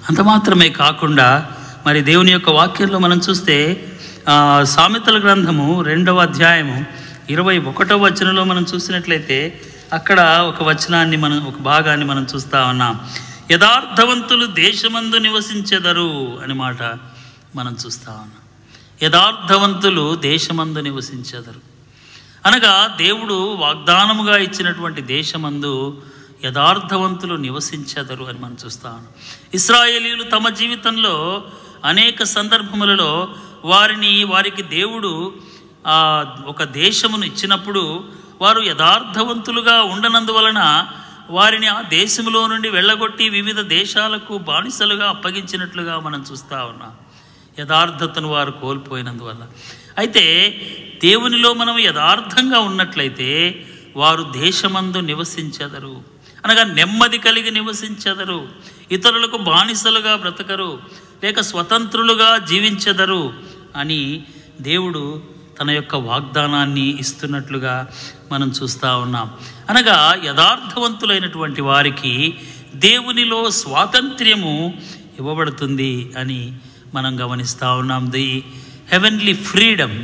అంత మాత్రమే కాకుండా మరి దేవుని యొక్క వాక్యంలో మనం చూస్తే ఆ, సామెతల గ్రంథము రెండవ అధ్యాయము ఇరవై ఒకటవ వచనంలో మనం చూసినట్లయితే అక్కడ ఒక వచనాన్ని మనం ఒక భాగాన్ని మనం చూస్తా ఉన్నాం యథార్థవంతులు దేశమందు నివసించెదరు అని మాట మనం చూస్తా ఉన్నాం యథార్థవంతులు దేశమందు నివసించెదరు అనగా దేవుడు వాగ్దానముగా ఇచ్చినటువంటి దేశమందు యథార్థవంతులు నివసించెదరు అని మనం చూస్తాం ఇస్రాయేలీలు తమ జీవితంలో అనేక సందర్భములలో వారిని వారికి దేవుడు ఆ, ఒక దేశమును ఇచ్చినప్పుడు వారు యథార్థవంతులుగా ఉండనందువలన వారిని ఆ దేశములో నుండి వెళ్ళగొట్టి వివిధ దేశాలకు బానిసలుగా అప్పగించినట్లుగా మనం చూస్తా ఉన్నాం యథార్థతను వారు కోల్పోయినందువల్ల అయితే దేవునిలో మనం యథార్థంగా ఉన్నట్లయితే వారు దేశమందు నివసించెదరు అనగా నెమ్మది కలిగి నివసించెదరు ఇతరులకు బానిసలుగా బ్రతకరు లేక స్వతంత్రులుగా జీవించెదరు అని దేవుడు తన యొక్క వాగ్దానాన్ని ఇస్తున్నట్లుగా మనం చూస్తూ ఉన్నాం అనగా యథార్థవంతులైనటువంటి వారికి దేవునిలో స్వాతంత్ర్యము ఇవ్వబడుతుంది అని మనం గమనిస్తూ ఉన్నాం ది హెవెన్లీ ఫ్రీడమ్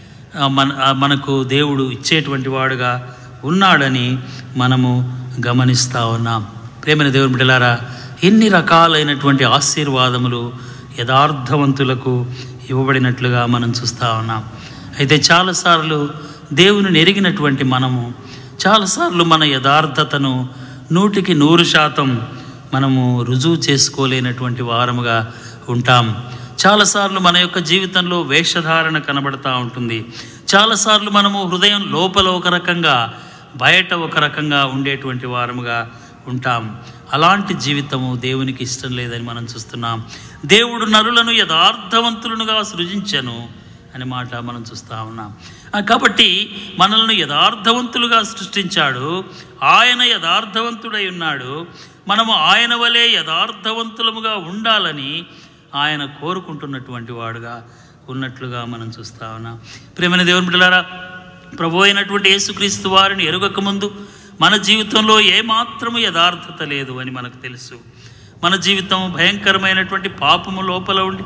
మన ఆ మనకు దేవుడు ఇచ్చేటువంటి వాడుగా ఉన్నాడని మనము గమనిస్తూ ఉన్నాం ప్రేమైన దేవుని బిడ్డలారా ఎన్ని రకాలైనటువంటి ఆశీర్వాదములు యథార్థవంతులకు ఇవ్వబడినట్లుగా మనం చూస్తూ ఉన్నాం అయితే చాలాసార్లు దేవుని నెరిగినటువంటి మనము చాలాసార్లు మన యథార్థతను నూటికి నూరు శాతం మనము రుజువు చేసుకోలేనటువంటి వారముగా ఉంటాం చాలాసార్లు మన యొక్క జీవితంలో వేషధారణ కనబడతా ఉంటుంది చాలాసార్లు మనము హృదయం లోపల ఒక రకంగా బయట ఒక రకంగా ఉండేటువంటి వారముగా ఉంటాం అలాంటి జీవితము దేవునికి ఇష్టం లేదని మనం చూస్తున్నాం దేవుడు నరులను యథార్థవంతులనుగా సృజించను అనే మాట మనం చూస్తూ ఉన్నాం ఆ, కాబట్టి మనల్ని యథార్థవంతులుగా సృష్టించాడు ఆయన యథార్థవంతుడై ఉన్నాడు మనము ఆయన వలె యథార్థవంతులముగా ఉండాలని ఆయన కోరుకుంటున్నటువంటి వాడుగా ఉన్నట్లుగా మనం చూస్తా ఉన్నాం ప్రేమైన దేవుని బిడ్డలారా ప్రభు అయినటువంటి యేసుక్రీస్తు వారిని ఎరుగక ముందు మన జీవితంలో ఏమాత్రము యథార్థత లేదు అని మనకు తెలుసు మన జీవితం భయంకరమైనటువంటి పాపము లోపల ఉండి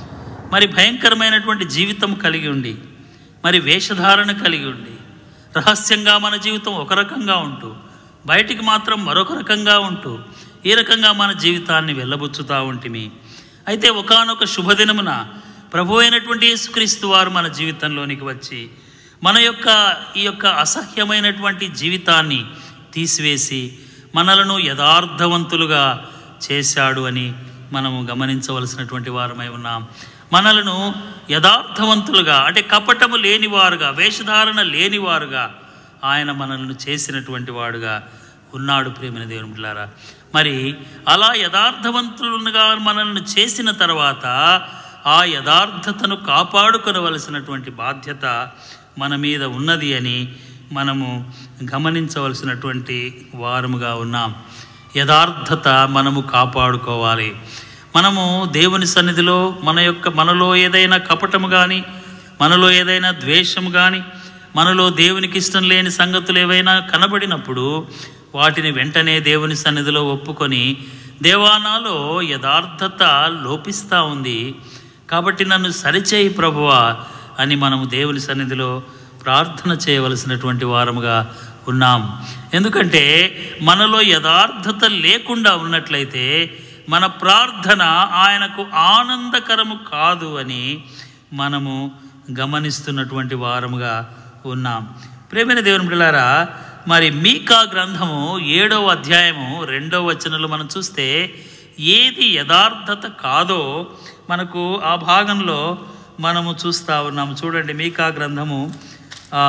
మరి భయంకరమైనటువంటి జీవితం కలిగి ఉండి మరి వేషధారణ కలిగి ఉండి రహస్యంగా మన జీవితం ఒక రకంగా ఉంటూ బయటికి మాత్రం మరొక రకంగా ఉంటూ ఈ రకంగా మన జీవితాన్ని వెళ్ళబుచ్చుతూ ఉంటిమి అయితే ఒకానొక శుభదినమున ప్రభు అయినటువంటి యేసుక్రీస్తు వారు మన జీవితంలోనికి వచ్చి మన యొక్క ఈ యొక్క అసహ్యమైనటువంటి జీవితాన్ని తీసివేసి మనలను యథార్థవంతులుగా చేశాడు అని మనము గమనించవలసినటువంటి వారమై ఉన్నాం మనలను యథార్థవంతులుగా అంటే కపటము లేనివారుగా వేషధారణ లేనివారుగా ఆయన మనల్ని చేసినటువంటి వాడుగా ఉన్నాడు ప్రేమిన దేవుని బిడ్డలారా మరి అలా యథార్థవంతులుగా మనల్ని చేసిన తర్వాత ఆ యథార్థతను కాపాడుకొనవలసినటువంటి బాధ్యత మన మీద ఉన్నది అని మనము గమనించవలసినటువంటి వారముగా ఉన్నాం యథార్థత మనము కాపాడుకోవాలి మనము దేవుని సన్నిధిలో మన యొక్క మనలో ఏదైనా కపటము కానీ మనలో ఏదైనా ద్వేషము కానీ మనలో దేవునికి ఇష్టం లేని సంగతులు ఏవైనా కనబడినప్పుడు వాటిని వెంటనే దేవుని సన్నిధిలో ఒప్పుకొని దేవానాలో యథార్థత లోపిస్తూ ఉంది కాబట్టి నన్ను సరిచేయి ప్రభువా అని మనము దేవుని సన్నిధిలో ప్రార్థన చేయవలసినటువంటి వారముగా ఉన్నాం ఎందుకంటే మనలో యథార్థత లేకుండా ఉన్నట్లయితే మన ప్రార్థన ఆయనకు ఆనందకరము కాదు అని మనము గమనిస్తున్నటువంటి వారముగా ఉన్నాం ప్రేమైన దేవుని బిడ్డలారా మరి మీకా గ్రంథము ఏడవ అధ్యాయము రెండవ వచనంలో మనం చూస్తే ఏది యథార్థత కాదో మనకు ఆ భాగంలో మనము చూస్తూ ఉన్నాము చూడండి మీకా గ్రంథము ఆ,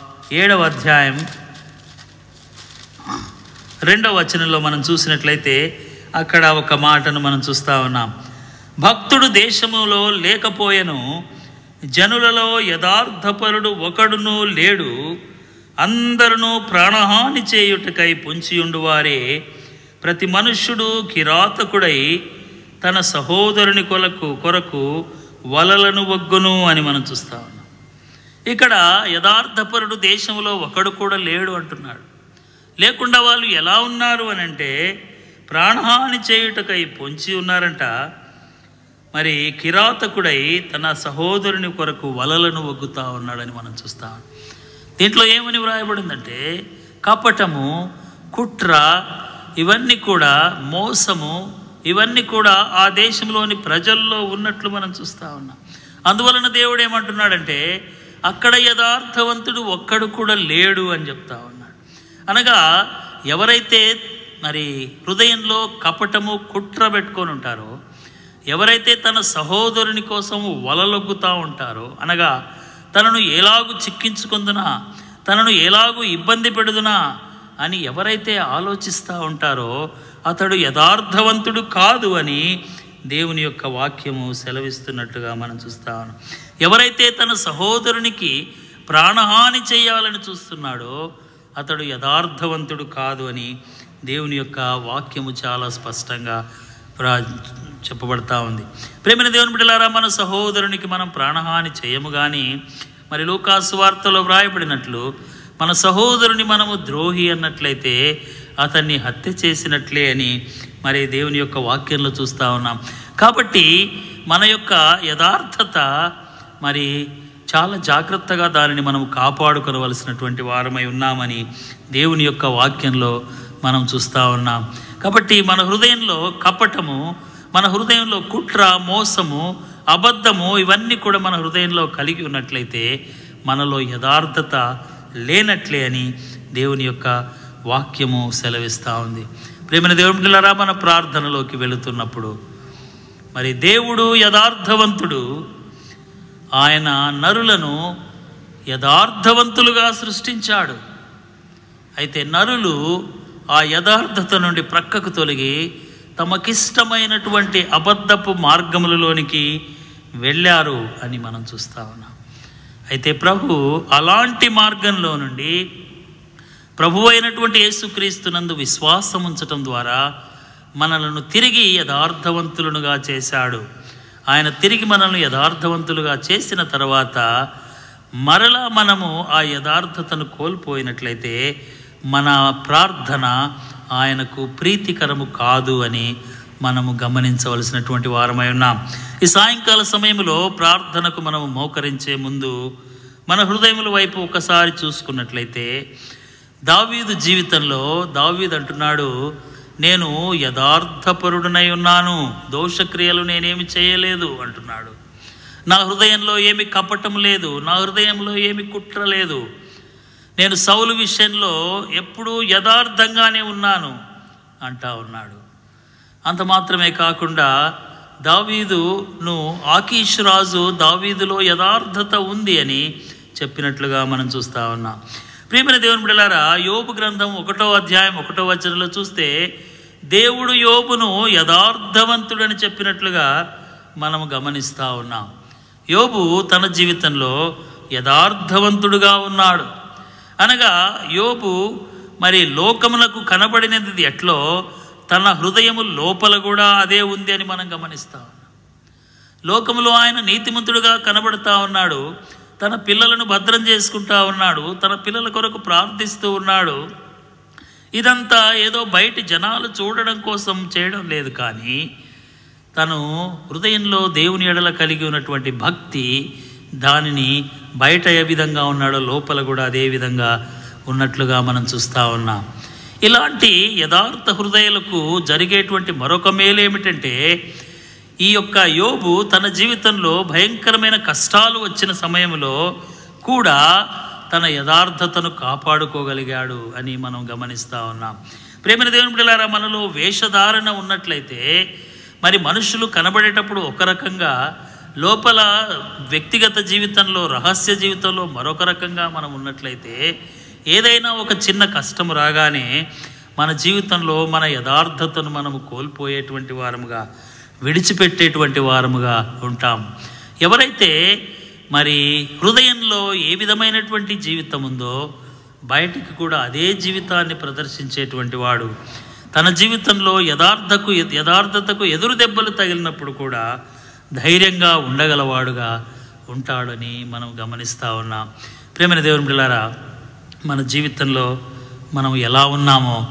ఏడవ అధ్యాయం రెండవ వచనంలో మనం చూసినట్లయితే అక్కడ ఒక మాటను మనం చూస్తూ ఉన్నాం భక్తుడు దేశములో లేకపోయెను జనులలో యథార్థపరుడు ఒకడును లేడు అందరును ప్రాణహాని చేయుటకై పొంచియుండు వారే ప్రతి మనుష్యుడు కిరాతకుడై తన సహోదరుని కొరకు కొరకు వలలను వగ్గును అని మనం చూస్తా ఉన్నాం ఇక్కడ యథార్థపరుడు దేశంలో ఒకడు కూడా లేడు అంటున్నాడు లేకుండా వాళ్ళు ఎలా ఉన్నారు అని అంటే ప్రాణహాని చేయుటకై పొంచి ఉన్నారంట మరి కిరాతకుడై తన సహోదరుని కొరకు వలలను ఒగ్గుతా ఉన్నాడని మనం చూస్తాం దీంట్లో ఏమని వ్రాయబడిందంటే కపటము కుట్ర ఇవన్నీ కూడా మోసము ఇవన్నీ కూడా ఆ దేశంలోని ప్రజల్లో ఉన్నట్లు మనం చూస్తా ఉన్నాం అందువలన దేవుడు ఏమంటున్నాడంటే అక్కడ యథార్థవంతుడు ఒక్కడు కూడా లేడు అని చెప్తా ఉన్నాడు అనగా ఎవరైతే మరి హృదయంలో కపటము కుట్ర పెట్టుకొని ఉంటారో ఎవరైతే తన సహోదరుని కోసం వలలొగ్గుతూ ఉంటారో అనగా తనను ఎలాగు చిక్కించుకుందునా తనను ఎలాగు ఇబ్బంది పెడుదునా అని ఎవరైతే ఆలోచిస్తూ ఉంటారో అతడు యథార్థవంతుడు కాదు అని దేవుని యొక్క వాక్యము సెలవిస్తున్నట్టుగా మనం చూస్తా ఉన్నాం ఎవరైతే తన సహోదరునికి ప్రాణహాని చేయాలని చూస్తున్నాడో అతడు యథార్థవంతుడు కాదు అని దేవుని యొక్క వాక్యము చాలా స్పష్టంగా ప్రా చెప్పబడతా ఉంది ప్రేమైన దేవుని బిడ్డలారా మన సహోదరునికి మనం ప్రాణహాని చేయము కానీ మరి లూకాసు వార్తలో వ్రాయబడినట్లు మన సహోదరుని మనము ద్రోహి అన్నట్లయితే అతన్ని హత్య చేసినట్లే అని మరి దేవుని యొక్క వాక్యంలో చూస్తూ ఉన్నాం కాబట్టి మన యొక్క యథార్థత మరి చాలా జాగ్రత్తగా దానిని మనం కాపాడుకోవలసినటువంటి వారమై ఉన్నామని దేవుని యొక్క వాక్యంలో మనం చూస్తూ ఉన్నాం కాబట్టి మన హృదయంలో కపటము మన హృదయంలో కుట్ర మోసము అబద్ధము ఇవన్నీ కూడా మన హృదయంలో కలిగి ఉన్నట్లయితే మనలో యథార్థత లేనట్లే అని దేవుని యొక్క వాక్యము సెలవిస్తూ ఉంది ప్రేమైన దేవుని బిడ్డలారా మన ప్రార్థనలోకి వెళుతున్నప్పుడు మరి దేవుడు యథార్థవంతుడు ఆయన నరులను యథార్థవంతులుగా సృష్టించాడు అయితే నరులు ఆ యథార్థత నుండి ప్రక్కకు తొలగి తమకిష్టమైనటువంటి అబద్ధపు మార్గములలోనికి వెళ్ళారు అని మనం చూస్తా ఉన్నాం అయితే ప్రభు అలాంటి మార్గంలో నుండి ప్రభు అయినటువంటి యేసుక్రీస్తునందు విశ్వాసం ఉంచటం ద్వారా మనలను తిరిగి యథార్థవంతులుగా చేశాడు ఆయన తిరిగి మనల్ని యథార్థవంతులుగా చేసిన తర్వాత మరలా మనము ఆ యథార్థతను కోల్పోయినట్లయితే మన ప్రార్థన ఆయనకు ప్రీతికరము కాదు అని మనము గమనించవలసినటువంటి వారమై ఉన్నాం ఈ సాయంకాల సమయంలో ప్రార్థనకు మనము మోకరించే ముందు మన హృదయముల వైపు ఒకసారి చూసుకున్నట్లయితే దావీదు జీవితంలో దావీదు అంటున్నాడు నేను యథార్థపరుడునై ఉన్నాను దోషక్రియలు నేనేమి చేయలేదు అంటున్నాడు నా హృదయంలో ఏమి కపటం లేదు నా హృదయంలో ఏమి కుట్ర లేదు నేను సౌలు విషయంలో ఎప్పుడూ యథార్థంగానే ఉన్నాను అంటా ఉన్నాడు అంత మాత్రమే కాకుండా దావీదును ఆకీష్ రాజు దావీదులో యథార్థత ఉంది అని చెప్పినట్లుగా మనం చూస్తా ఉన్నాం ప్రియమైన దేవుని బిడలారా యోబు గ్రంథం ఒకటో అధ్యాయం ఒకటో వచనంలో చూస్తే దేవుడు యోబును యథార్థవంతుడని చెప్పినట్లుగా మనము గమనిస్తూ ఉన్నాం యోబు తన జీవితంలో యథార్థవంతుడుగా ఉన్నాడు అనగా యోబు మరి లోకములకు కనబడినది ఎట్లో తన హృదయము లోపల కూడా అదే ఉంది అని మనం గమనిస్తాం లోకములో ఆయన నీతిమంతుడుగా కనబడుతూ ఉన్నాడు తన పిల్లలను భద్రం చేసుకుంటా ఉన్నాడు తన పిల్లల కొరకు ప్రార్థిస్తూ ఉన్నాడు ఇదంతా ఏదో బయటి జనాలు చూడడం కోసం చేయడం లేదు కానీ తను హృదయంలో దేవుని ఎడల కలిగి ఉన్నటువంటి భక్తి దానిని బయట ఏ విధంగా ఉన్నాడో లోపల కూడా అదే విధంగా ఉన్నట్లుగా మనం చూస్తూ ఉన్నాం ఇలాంటి యథార్థ హృదయాలకు జరిగేటువంటి మరొక మేలు ఏమిటంటే ఈ యొక్క యోబు తన జీవితంలో భయంకరమైన కష్టాలు వచ్చిన సమయంలో కూడా తన యథార్థతను కాపాడుకోగలిగాడు అని మనం గమనిస్తూ ఉన్నాం ప్రేమైన దేవుని బిడ్డలారా మనలో వేషధారణ ఉన్నట్లయితే మరి మనుషులు కనబడేటప్పుడు ఒక రకంగా లోపల వ్యక్తిగత జీవితంలో రహస్య జీవితంలో మరొక రకంగా మనం ఉన్నట్లయితే ఏదైనా ఒక చిన్న కష్టం రాగానే మన జీవితంలో మన యథార్థతను మనము కోల్పోయేటువంటి వారముగా విడిచిపెట్టేటువంటి వారముగా ఉంటాం ఎవరైతే మరి హృదయంలో ఏ విధమైనటువంటి జీవితం ఉందో బయటికి కూడా అదే జీవితాన్ని ప్రదర్శించేటువంటి వాడు తన జీవితంలో యథార్థకు యథార్థతకు ఎదురు దెబ్బలు తగిలినప్పుడు కూడా ధైర్యంగా ఉండగలవాడుగా ఉంటాడని మనం గమనిస్తూ ఉన్నాం ప్రేమైన దేవుని బిళ్ళారా మన జీవితంలో మనం ఎలా ఉన్నామో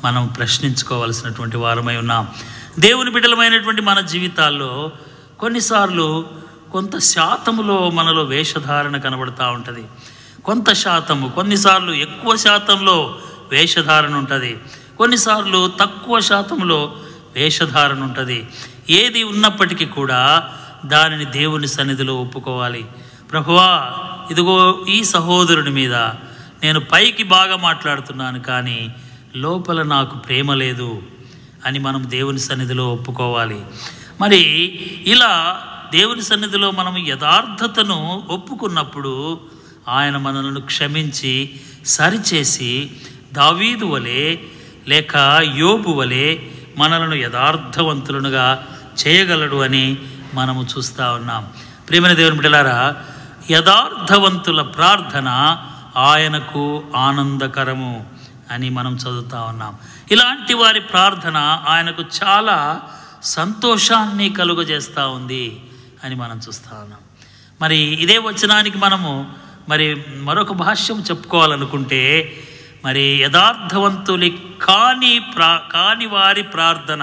మనం ప్రశ్నించుకోవాల్సినటువంటి వారమై ఉన్నాం దేవుని బిడ్డలమైనటువంటి మన జీవితాల్లో కొన్నిసార్లు కొంత శాతములో మనలో వేషధారణ కనబడుతూ ఉంటుంది కొంత శాతము కొన్నిసార్లు ఎక్కువ శాతంలో వేషధారణ ఉంటుంది కొన్నిసార్లు తక్కువ శాతంలో వేషధారణ ఉంటుంది ఏది ఉన్నప్పటికీ కూడా దానిని దేవుని సన్నిధిలో ఒప్పుకోవాలి ప్రభువా ఇదిగో ఈ సహోదరుని మీద నేను పైకి బాగా మాట్లాడుతున్నాను కానీ లోపల నాకు ప్రేమ లేదు అని మనం దేవుని సన్నిధిలో ఒప్పుకోవాలి మరి ఇలా దేవుని సన్నిధిలో మనం యథార్థతను ఒప్పుకున్నప్పుడు ఆయన మనలను క్షమించి సరిచేసి దావీదు వలె లేక యోబు వలె మనలను యథార్థవంతులనుగా చేయగలడు అని మనము చూస్తూ ఉన్నాం ప్రేమైన దేవుని బిడ్డలారా యథార్థవంతుల ప్రార్థన ఆయనకు ఆనందకరము అని మనం చదువుతా ఉన్నాం ఇలాంటి వారి ప్రార్థన ఆయనకు చాలా సంతోషాన్ని కలుగజేస్తూ ఉంది అని మనం చూస్తూ ఉన్నాం మరి ఇదే వచనానికి మనము మరి మరొక భాష్యం చెప్పుకోవాలనుకుంటే మరి యథార్థవంతులి కాని ప్రా కాని వారి ప్రార్థన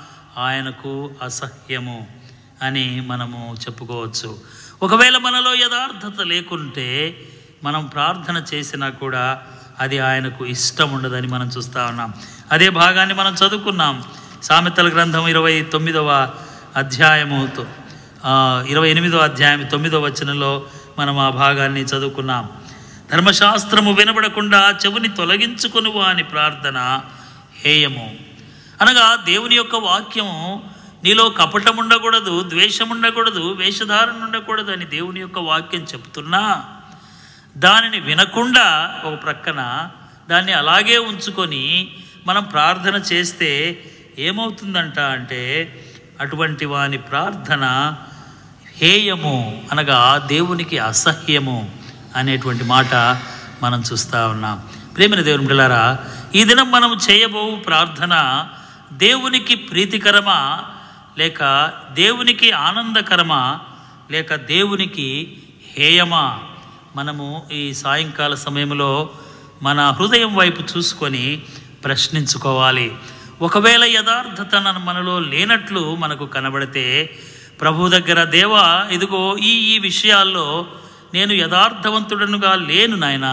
ఆయనకు అసహ్యము అని మనము చెప్పుకోవచ్చు ఒకవేళ మనలో యథార్థత లేకుంటే మనం ప్రార్థన చేసినా కూడా అది ఆయనకు ఇష్టం ఉండదని మనం చూస్తూ ఉన్నాం అదే భాగాన్ని మనం చదువుకున్నాం సామెతల గ్రంథం ఇరవై తొమ్మిదవ అధ్యాయముతో ఆ, ఇరవై ఎనిమిదో అధ్యాయం తొమ్మిదో వచనంలో మనం ఆ భాగాన్ని చదువుకున్నాం ధర్మశాస్త్రము వినబడకుండా చెవుని తొలగించుకుని వాని ప్రార్థన హేయము అనగా దేవుని యొక్క వాక్యము నీలో కపటం ఉండకూడదు ద్వేషం ఉండకూడదు వేషధారణ ఉండకూడదు అని దేవుని యొక్క వాక్యం చెప్తున్నా దానిని వినకుండా ఒక ప్రక్కన దాన్ని అలాగే ఉంచుకొని మనం ప్రార్థన చేస్తే ఏమవుతుందంట అంటే అటువంటి వాని ప్రార్థన హేయము అనగా దేవునికి అసహ్యము అనేటువంటి మాట మనం చూస్తూ ఉన్నాం ప్రేమిన దేవుని బిడ్డలారా ఈ దినం మనం చేయబో ప్రార్థన దేవునికి ప్రీతికరమా లేక దేవునికి ఆనందకరమా లేక దేవునికి హేయమా మనము ఈ సాయంకాల సమయంలో మన హృదయం వైపు చూసుకొని ప్రశ్నించుకోవాలి ఒకవేళ యథార్థత మన- మనలో లేనట్లు మనకు కనబడితే ప్రభు దగ్గర దేవా ఇదిగో ఈ ఈ విషయాల్లో నేను యథార్థవంతుడనుగా లేను నాయన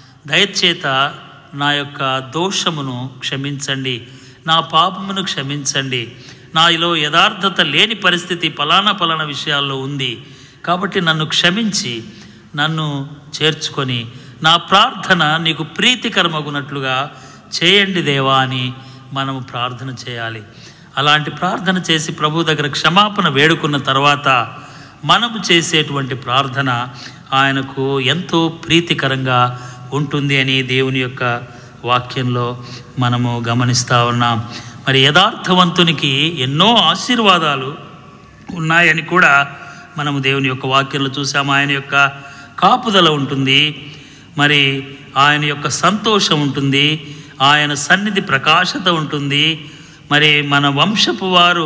దయచేత నా యొక్క దోషమును క్షమించండి నా పాపమును క్షమించండి నాలో యథార్థత లేని పరిస్థితి పలానా పలానా విషయాల్లో ఉంది కాబట్టి నన్ను క్షమించి నన్ను చేర్చుకొని నా ప్రార్థన నీకు ప్రీతికరమగునట్లుగా చేయండి దేవా అని మనము ప్రార్థన చేయాలి అలాంటి ప్రార్థన చేసి ప్రభు దగ్గర క్షమాపణ వేడుకున్న తర్వాత మనము చేసేటువంటి ప్రార్థన ఆయనకు ఎంతో ప్రీతికరంగా ఉంటుంది అని దేవుని యొక్క వాక్యంలో మనము గమనిస్తూ ఉన్నాం మరి యథార్థవంతునికి ఎన్నో ఆశీర్వాదాలు ఉన్నాయని కూడా మనము దేవుని యొక్క వాక్యంలో చూసాము ఆయన యొక్క కాపుదల ఉంటుంది మరి ఆయన యొక్క సంతోషం ఉంటుంది ఆయన సన్నిధి ప్రకాశత ఉంటుంది మరి మన వంశపు వారు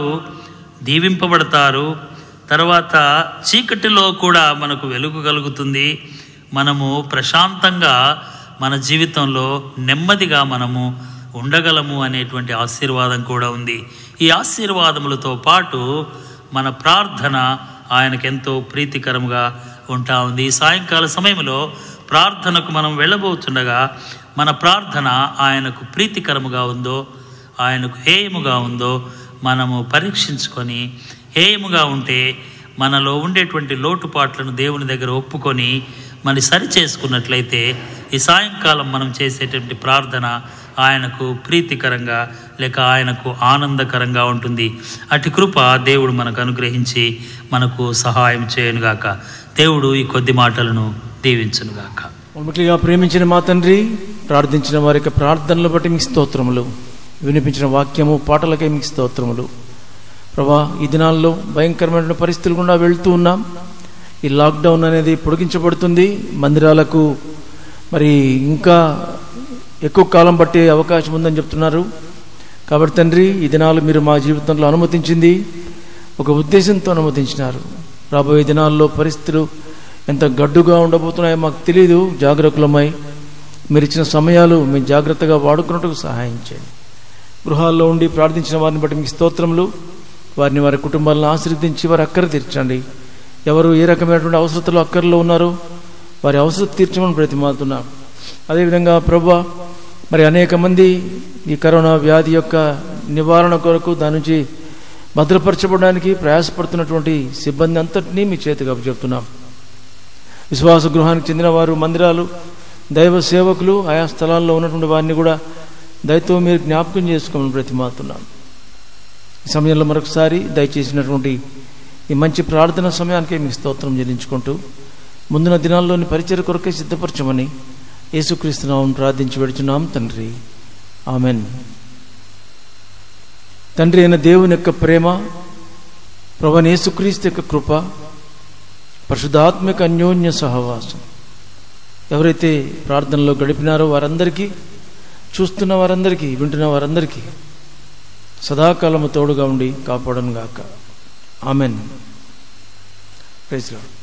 దీవింపబడతారు తర్వాత చీకటిలో కూడా మనకు వెలుగు కలుగుతుంది మనము ప్రశాంతంగా మన జీవితంలో నెమ్మదిగా మనము ఉండగలము అనేటువంటి ఆశీర్వాదం కూడా ఉంది ఈ ఆశీర్వాదములతో పాటు మన ప్రార్థన ఆయనకెంతో ప్రీతికరముగా ఉంటా ఉంది ఈ సాయంకాల సమయంలో ప్రార్థనకు మనం వెళ్ళబోతుండగా మన ప్రార్థన ఆయనకు ప్రీతికరముగా ఉందో ఆయనకు హేయముగా ఉందో మనము పరీక్షించుకొని హేయముగా ఉంటే మనలో ఉండేటువంటి లోటుపాట్లను దేవుని దగ్గర ఒప్పుకొని మరి సరి చేసుకున్నట్లయితే ఈ సాయంకాలం మనం చేసేటువంటి ప్రార్థన ఆయనకు ప్రీతికరంగా లేక ఆయనకు ఆనందకరంగా ఉంటుంది అటు కృప దేవుడు మనకు అనుగ్రహించి మనకు సహాయం చేయనుగాక దేవుడు ఈ కొద్ది మాటలను దీవించునుగాక మమ్మల్నిగా ప్రేమించిన మా తండ్రి ప్రార్థించిన వారి యొక్క ప్రార్థనలు బట్టి మీకు స్తోత్రములు వినిపించిన వాక్యము పాటలకై మీకు స్తోత్రములు ప్రభా ఈ దినాల్లో భయంకరమైన పరిస్థితులు గుండా వెళ్తూ ఉన్నాం ఈ లాక్డౌన్ అనేది పొడిగించబడుతుంది మందిరాలకు మరి ఇంకా ఎక్కువ కాలం పట్టే అవకాశం ఉందని చెప్తున్నారు కాబట్టి తండ్రి ఈ దినాలు మీరు మా జీవితంలో అనుమతించింది ఒక ఉద్దేశంతో అనుమతించినారు రాబోయే దినాల్లో పరిస్థితులు ఎంత గడ్డుగా ఉండబోతున్నాయో మాకు తెలియదు జాగ్రత్తలమై మీరు ఇచ్చిన సమయాలు మేము జాగ్రత్తగా వాడుకున్నట్టుకు సహాయం చేయండి గృహాల్లో ఉండి ప్రార్థించిన వారిని బట్టి మీకు స్తోత్రములు వారిని వారి కుటుంబాలను ఆశీర్వదించి వారి అక్కర తీర్చండి ఎవరు ఏ రకమైనటువంటి అవసరతలు అక్కర్లో ఉన్నారో వారి అవసరం తీర్చమని బ్రతిమాలుతున్నాం అదేవిధంగా ప్రభా మరి అనేక మంది ఈ కరోనా వ్యాధి యొక్క నివారణ కొరకు దాని నుంచి భద్రపరచబడడానికి ప్రయాసపడుతున్నటువంటి సిబ్బంది అంతటినీ మీ చేతికి చెప్తున్నాం విశ్వాస గృహానికి చెందిన వారు మందిరాలు దైవ సేవకులు ఆయా స్థలాల్లో ఉన్నటువంటి వారిని కూడా దయతో మీరు జ్ఞాపకం చేసుకోమని బ్రతిమాలుతున్నాం ఈ సమయంలో మరొకసారి దయచేసినటువంటి ఈ మంచి ప్రార్థన సమయానికే మీకు స్తోత్రం చెల్లించుకుంటూ ముందున దినాల్లోని పరిచయ కొరకే సిద్ధపరచమని యేసుక్రీస్తునామం ప్రార్థించి వెడుచున్నాం తండ్రి ఆమెన్ తండ్రి అయిన దేవుని యొక్క ప్రేమ ప్రభు యేసుక్రీస్తు యొక్క కృప పరిశుద్ధాత్మిక అన్యోన్య సహవాసం ఎవరైతే ప్రార్థనలో గడిపినారో వారందరికీ చూస్తున్న వారందరికీ వింటున్న వారందరికీ సదాకాలము తోడుగా ఉండి కాపాడను గాక ఆమెన్ ప్రైజ్ లార్డ్